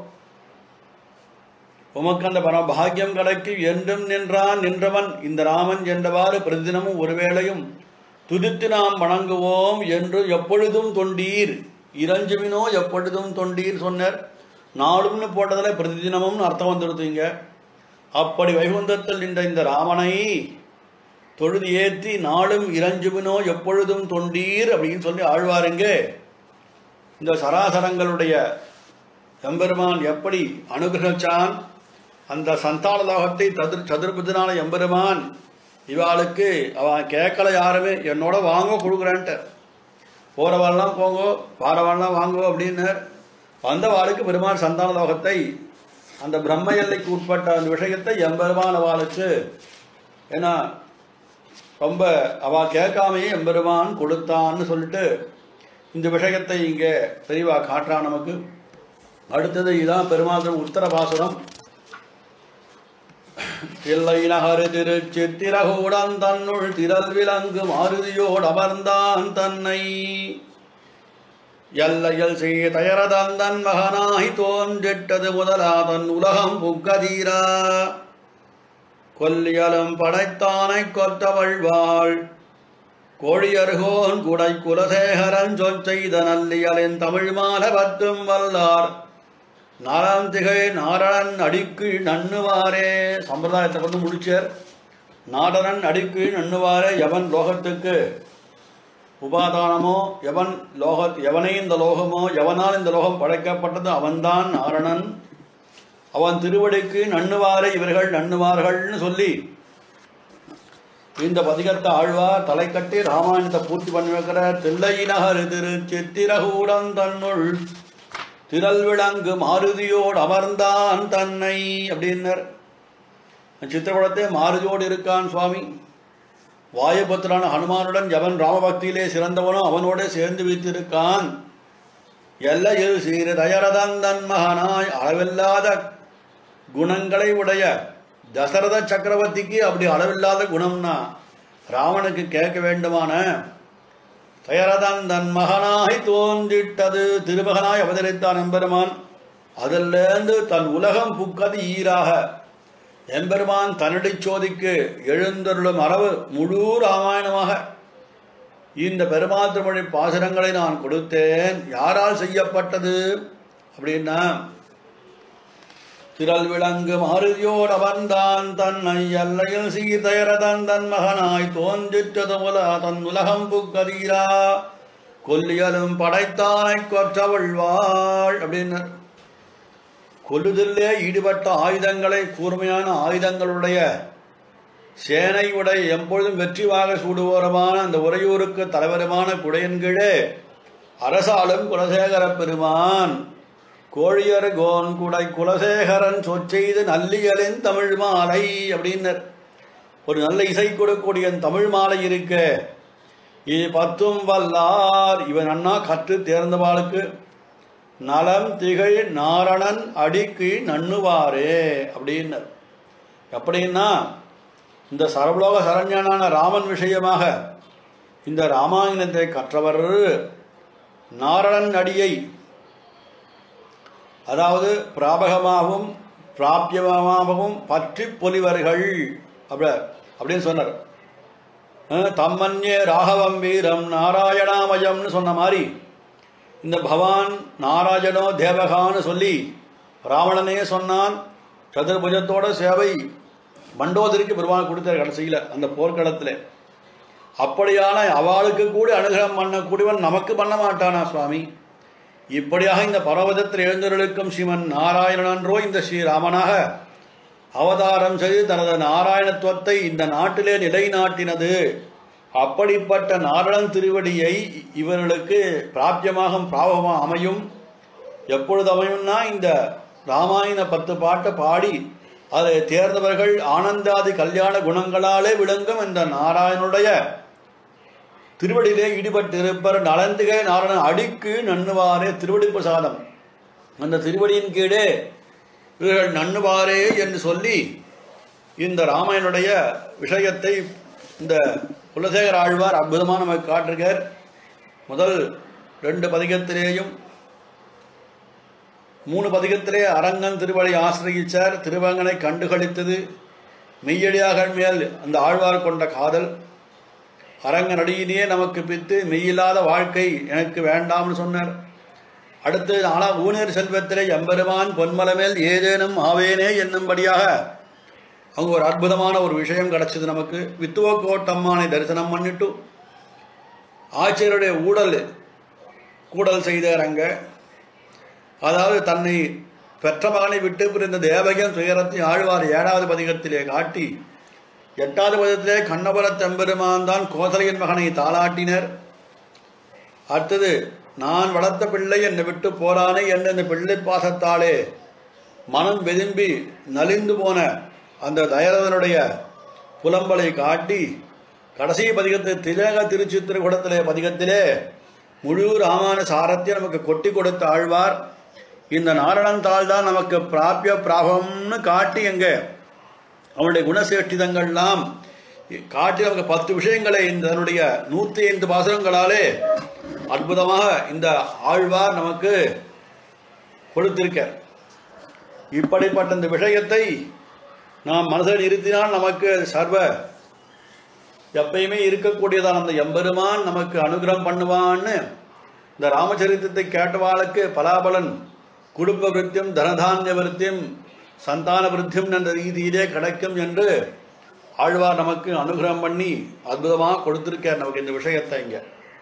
உமக்கு அந்த பர பாக்கியம் கிடைக்கு என்றும் நின்றான் நின்றவன் இந்த ராமன் என்றவாறு பிரதிதினமும் ஒருவேளையும் துதித்து நாம் வணங்குவோம் என்று எப்பொழுதும் தொண்டீர் இரஞ்சுவினோ எப்பொழுதும் தொண்டீர் சொன்னார் நாளும்னு போட்டதில் பிரதிதினமும் அர்த்தம் வந்துடுதுங்க அப்படி வைகுந்தத்தில் நின்ற இந்த ராமனை தொழுது ஏற்றி நாளும் இரஞ்சுவினோ எப்பொழுதும் தொண்டீர் அப்படின்னு சொல்லி ஆழ்வாருங்க இந்த சராசரங்களுடைய எம்பெருமான் எப்படி அனுகிரகிச்சான் அந்த சந்தான லோகத்தை ததிர் சதுர்புஜனான எம்பெருமான் இவாளுக்கு அவன் கேட்கல யாருமே என்னோட வாங்க கொடுக்குறேன்ட்டு போகிறவாள்லாம் போங்கோ வாரவாள்லாம் வாங்கோ அப்படின்னு வந்தவாளுக்கு பெருமான் சந்தான லோகத்தை அந்த பிரம்ம எல்லைக்கு உட்பட்ட அந்த விஷயத்தை எம்பெருமான் அவளுக்கு ஏன்னா ரொம்ப அவ கேட்காமையே எம்பெருமான் கொடுத்தான்னு சொல்லிட்டு இந்த விஷயத்தை இங்கே பெரியவா காட்டுறா நமக்கு அடுத்தது இதான் பெருமாள் உத்தர பாசுரம் தில்லை நகரு திருச்சித்திரகூடன் தன்னுள் திரள் விலங்கு மாருதியோடு அமர்ந்தான் தன்னை எல்லையில் செய்தயரதந்தன் மகனாகி தோன்றிட்டது முதலாதன் உலகம் புக்கதீரா கொல்லியலும் படைத்தானை கொற்றவள்வாள் கோழியர்கோன் குடை குலசேகரன் சொல் செய்த நல்லியலின் தமிழ் மால பத்தும் வல்லார் நாராந்திகை நாரணன் அடிக்கு நண்ணுவாரே சம்பிரதாயத்தை வந்து முடிச்சார் நாடனன் அடிக்கு நண்ணுவாரே எவன் லோகத்துக்கு உபாதானமோ எவன் லோக எவனே இந்த லோகமோ எவனால் இந்த லோகம் படைக்கப்பட்டது அவன்தான் நாரணன் அவன் திருவடிக்கு நண்ணுவாரை இவர்கள் நண்ணுவார்கள்னு சொல்லி இந்த பதிகத்தை ஆழ்வார் தலை கட்டி ராமாயணத்தை பூர்த்தி பண்ணி வைக்கிற தில்லையினகர் திரு சித்திரகூடம் தன்னுள் திரள் விளங்கு மாருதியோடு அமர்ந்தான் தன்னை அப்படின்னர் சித்திரகுடத்தை மாருதியோடு இருக்கான் சுவாமி வாயுபுத்திரான ஹனுமானுடன் எவன் ராமபக்தியிலே சிறந்தவனோ அவனோட சேர்ந்து வைத்திருக்கான் எல்லையில் சீர தயரதந்தன் மகனாய் அளவில்லாத குணங்களை உடைய தசரத சக்கரவர்த்திக்கு அப்படி அளவில்லாத குணம்னா ராவனுக்கு கேட்க வேண்டுமான தயரதன் தன் மகனாய் தோன்றிட்டது திருமகனாய் அவதரித்தான் எம்பெருமான் அதிலிருந்து தன் உலகம் புக்கது ஈராக எம்பெருமான் தன்னடி சோதிக்கு எழுந்தருளும் அரவு முழு ராமாயணமாக இந்த பெருமாள் திருமொழி பாசுரங்களை நான் கொடுத்தேன் யாரால் செய்யப்பட்டது அப்படின்னா திரள் விளங்கு மாருதியோர் அவன்தான் தன்னை எல்லையில் சீதயரதன் தன் மகனாய் தோன்றிற்றது உல தன் உலகம் புக்கதீரா கொல்லியலும் படைத்தானை கொற்றவள்வாள் அப்படின்னு கொல்லுதலே ஈடுபட்ட ஆயுதங்களை கூர்மையான ஆயுதங்களுடைய சேனை உடைய எப்பொழுதும் வெற்றிவாக சூடுவோரமான அந்த உறையூருக்கு தலைவருமான குடையன்கீழே அரசாளும் குலசேகர பெருமான் கோழியர் கோன் குடை குலசேகரன் சொற்செய்து நல்லியலின் தமிழ் மாலை அப்படின்னர் ஒரு நல்ல இசை கொடுக்கக்கூடிய தமிழ் மாலை இருக்க இது பத்தும் வல்லார் இவன் அண்ணா கற்று தேர்ந்தவாளுக்கு நலம் திகழ் நாரணன் அடிக்கு நண்ணுவாரே அப்படின்னர் எப்படின்னா இந்த சர்வலோக சரண்யனான ராமன் விஷயமாக இந்த ராமாயணத்தை கற்றவர் நாரணன் அடியை அதாவது பிராபகமாகவும் பிராபியமாகவும் பற்றி பொலிவர்கள் அப்படி அப்படின்னு சொன்னார் அஹ், தம்மன்யே ராகவம் வீரம் நாராயணாமயம்னு சொன்ன மாதிரி இந்த பவான் நாராயணோ தேவகான்னு சொல்லி ராவணனே சொன்னான் சதுர்புஜத்தோட சேவை மண்டோதரிக்கு பெருமாள் கொடுத்தார் கடைசியில் அந்த போர்க்களத்தில் அப்படியான அவளுக்கு கூட அனுகிரகம் பண்ணக்கூடியவன் நமக்கு பண்ண மாட்டானா சுவாமி இப்படியாக இந்த பர்வதத்தில் எழுந்தருளுக்கும் சிவன் நாராயணனன்றோ இந்த ஸ்ரீராமனாக அவதாரம் செய்து தனது நாராயணத்துவத்தை இந்த நாட்டிலே நிலைநாட்டினது அப்படிப்பட்ட நாரணன் திருவடியை இவர்களுக்கு பிராபியமாக பிராபகமாக அமையும் எப்பொழுது அமையும்னா இந்த ராமாயண பத்து பாட்டை பாடி அதை தேர்ந்தவர்கள் ஆனந்தாதி கல்யாண குணங்களாலே விளங்கும் இந்த நாராயணனுடைய திருவடியிலே ஈடுபட்டிருப்பர் நலந்துகை நாரணன் அடிக்கு நண்ணுவாரே திருவடி பிரசாதம் அந்த திருவடியின் கீழே இவர்கள் நண்ணுவாரே என்று சொல்லி இந்த ராமாயணுடைய விஷயத்தை இந்த குலசேகர ஆழ்வார் அற்புதமாக நமக்கு காட்டுகிறார் முதல் ரெண்டு பதிகத்திலேயும் மூணு பதிகத்திலே அரங்கன் திருவடி ஆசிரியச்சார் திருவங்கனை கண்டுகளித்தது மெய்யடியாக மேல் அந்த ஆழ்வார் கொண்ட காதல் அரங்கன் அடியினே நமக்கு பித்து மெய்யில்லாத வாழ்க்கை எனக்கு வேண்டாம்னு சொன்னார் அடுத்து ஆனால் ஊனேர் செல்வத்திலே எம்பெருமான் பொன்மலமேல் ஏதேனும் ஆவேனே என்னும்படியாக அங்கே ஒரு அற்புதமான ஒரு விஷயம் கிடைச்சது நமக்கு வித்துவ கோட்டம்மானை தரிசனம் பண்ணிட்டு ஆச்சரியருடைய ஊடல் கூடல் செய்தார் அங்க அதாவது தன்னை பெற்ற மகனை விட்டு பிரிந்த தேவகன் துயரத்தை ஆழ்வார் ஏழாவது பதிகத்திலே காட்டி எட்டாவது பதிகத்திலே கண்ணபுர தெம்பெருமான் தான் கோசலையின் மகனை தாளாட்டினர் அடுத்தது நான் வளர்த்த பிள்ளை என்னை விட்டு போறானே என்ற இந்த பிள்ளை பாசத்தாலே மனம் வெதும்பி நலிந்து போன அந்த தயரதனுடைய புலம்பலை காட்டி கடைசி பதிகத்தில் திலக திருச்சித்திரகுடத்திலே பதிகத்திலே முழு ராமான சாரத்தை நமக்கு கொட்டி கொடுத்த ஆழ்வார் இந்த நாரணன் தாள் தான் நமக்கு பிராபிய பிராபம்னு காட்டி எங்க அவனுடைய குணசேஷ்டிதங்கள்லாம் காட்டி நமக்கு பத்து விஷயங்களை இந்த தன்னுடைய நூற்றி ஐந்து பாசுரங்களாலே அற்புதமாக இந்த ஆழ்வார் நமக்கு கொடுத்திருக்க இப்படிப்பட்ட இந்த விஷயத்தை நாம் மனதில் இருத்தினால் நமக்கு சர்வ எப்பயுமே இருக்கக்கூடியதான அந்த எம்பெருமான் நமக்கு அனுகிரகம் பண்ணுவான்னு இந்த ராமச்சரித்திரத்தை கேட்டவாளுக்கு பலாபலன் குடும்ப விருத்தியும் தனதானிய விருத்தியும் சந்தான விருத்தியும் என்ற ரீதியிலே கிடைக்கும் என்று ஆழ்வார் நமக்கு அனுகிரகம் பண்ணி அற்புதமாக கொடுத்திருக்கார் நமக்கு இந்த விஷயத்தை இங்க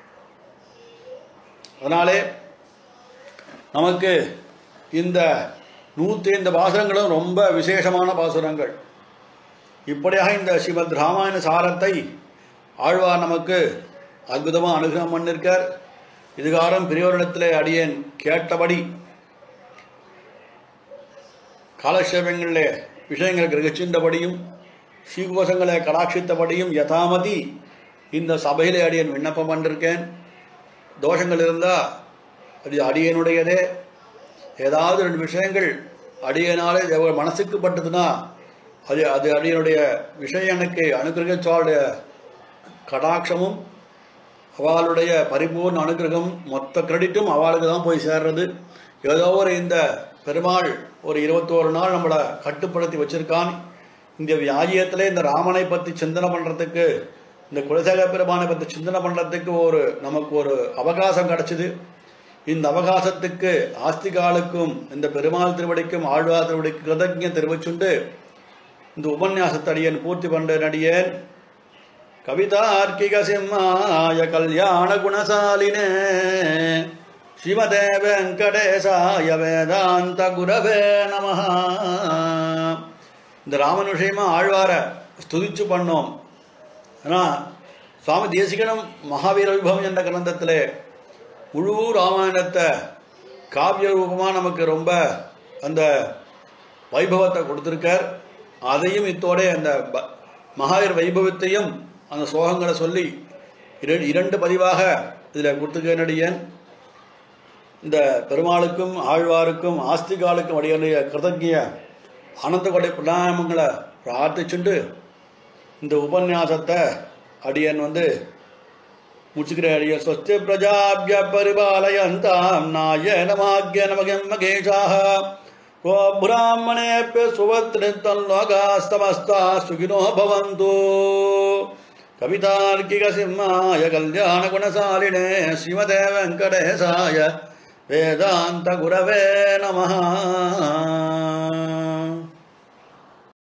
அதனாலே நமக்கு இந்த நூற்றி ஐந்து பாசுரங்களும் ரொம்ப விசேஷமான பாசுரங்கள் இப்படியாக இந்த ஸ்ரீமத் ராமாயண சாரத்தை ஆழ்வார் நமக்கு அற்புதமாக அனுகிரகம் பண்ணிருக்கார் இதுகாரம் பெரியோரிடத்திலே அடியேன் கேட்டபடி காலக்ஷேபங்களிலே விஷயங்களை கிரகிச்சின்றபடியும் ஸ்ரீகோஷங்களை கடாட்சித்தபடியும் யதாமதி இந்த சபையிலே அடியேன் விண்ணப்பம் பண்ணிருக்கேன் தோஷங்கள் இருந்தால் அது அடியனுடையதே ஏதாவது ரெண்டு விஷயங்கள் அடியனாலே எவ்வளவு மனசுக்கு பட்டதுன்னா அது அது அடியனுடைய விஷயம் எனக்கு அனுகிரகிச்சாளுடைய கடாட்சமும் அவளுடைய பரிபூர்ண அனுகிரகம் மொத்த கிரெடிட்டும் அவளுக்கு தான் போய் சேர்றது ஏதோ ஒரு இந்த பெருமாள் ஒரு இருபத்தோரு நாள் நம்மளை கட்டுப்படுத்தி வச்சிருக்கான் இந்த வியாஜியத்தில் இந்த ராமனை பற்றி சிந்தனை பண்ணுறதுக்கு இந்த குலசேக பெருமானை பற்றி சிந்தனை பண்ணுறதுக்கு ஒரு நமக்கு ஒரு அவகாசம் கிடச்சிது இந்த அவகாசத்துக்கு ஆஸ்திகாலுக்கும் இந்த பெருமாள் திருவடிக்கும் ஆழ்வார் திருவடிக்கும் கிருதஜ்ஞம் தெரிவிச்சுண்டு இந்த உபன்யாசத்தை அடியேன் பூர்த்தி பண்ண நடியேன் கவிதார்க்கிக சிம்மாய கல்யாண குணசாலினே ஸ்ரீமதே வெங்கடேசாய வேதாந்த குரவே நம இந்த ராமன் விஷயமா ஆழ்வார ஸ்துதிச்சு பண்ணோம் ஆனால் சுவாமி தேசிகனும் மகாவீர விபவம் என்ற கிரந்தத்திலே முழு ராமாயணத்தை காவிய ரூபமாக நமக்கு ரொம்ப அந்த வைபவத்தை கொடுத்துருக்கார் அதையும் இத்தோட அந்த ப- மகாவீர் வைபவத்தையும் அந்த சோகங்களை சொல்லி இர- இரண்டு பதிவாக இதில் கொடுத்துக்கடியன் இந்த பெருமாளுக்கும் ஆழ்வாருக்கும் ஆஸ்திகாலுக்கும் அடியனுடைய கிருதஜ்ய ஆனந்த கொடை பிரணாமங்களை பிரார்த்திச்சுண்டு இந்த உபன்யாசத்தை அடியன் வந்து முச்சுக்கிற அடியன் ஸ்வஸ்தி பிரஜாபிய பரிபாலயந்தாம் நாயனமாகிய நமகம் மகேஷாக கோ பிராமணேப்ய சுவத்ரித்தல்லோகாஸ்தமஸ்தா சுகினோ பவந்து கவிதார்க்கிக சிம்மாய கல்யாண குணசாலினே ஸ்ரீமதே வெங்கடேசாய வேதாந்த குரவே நமः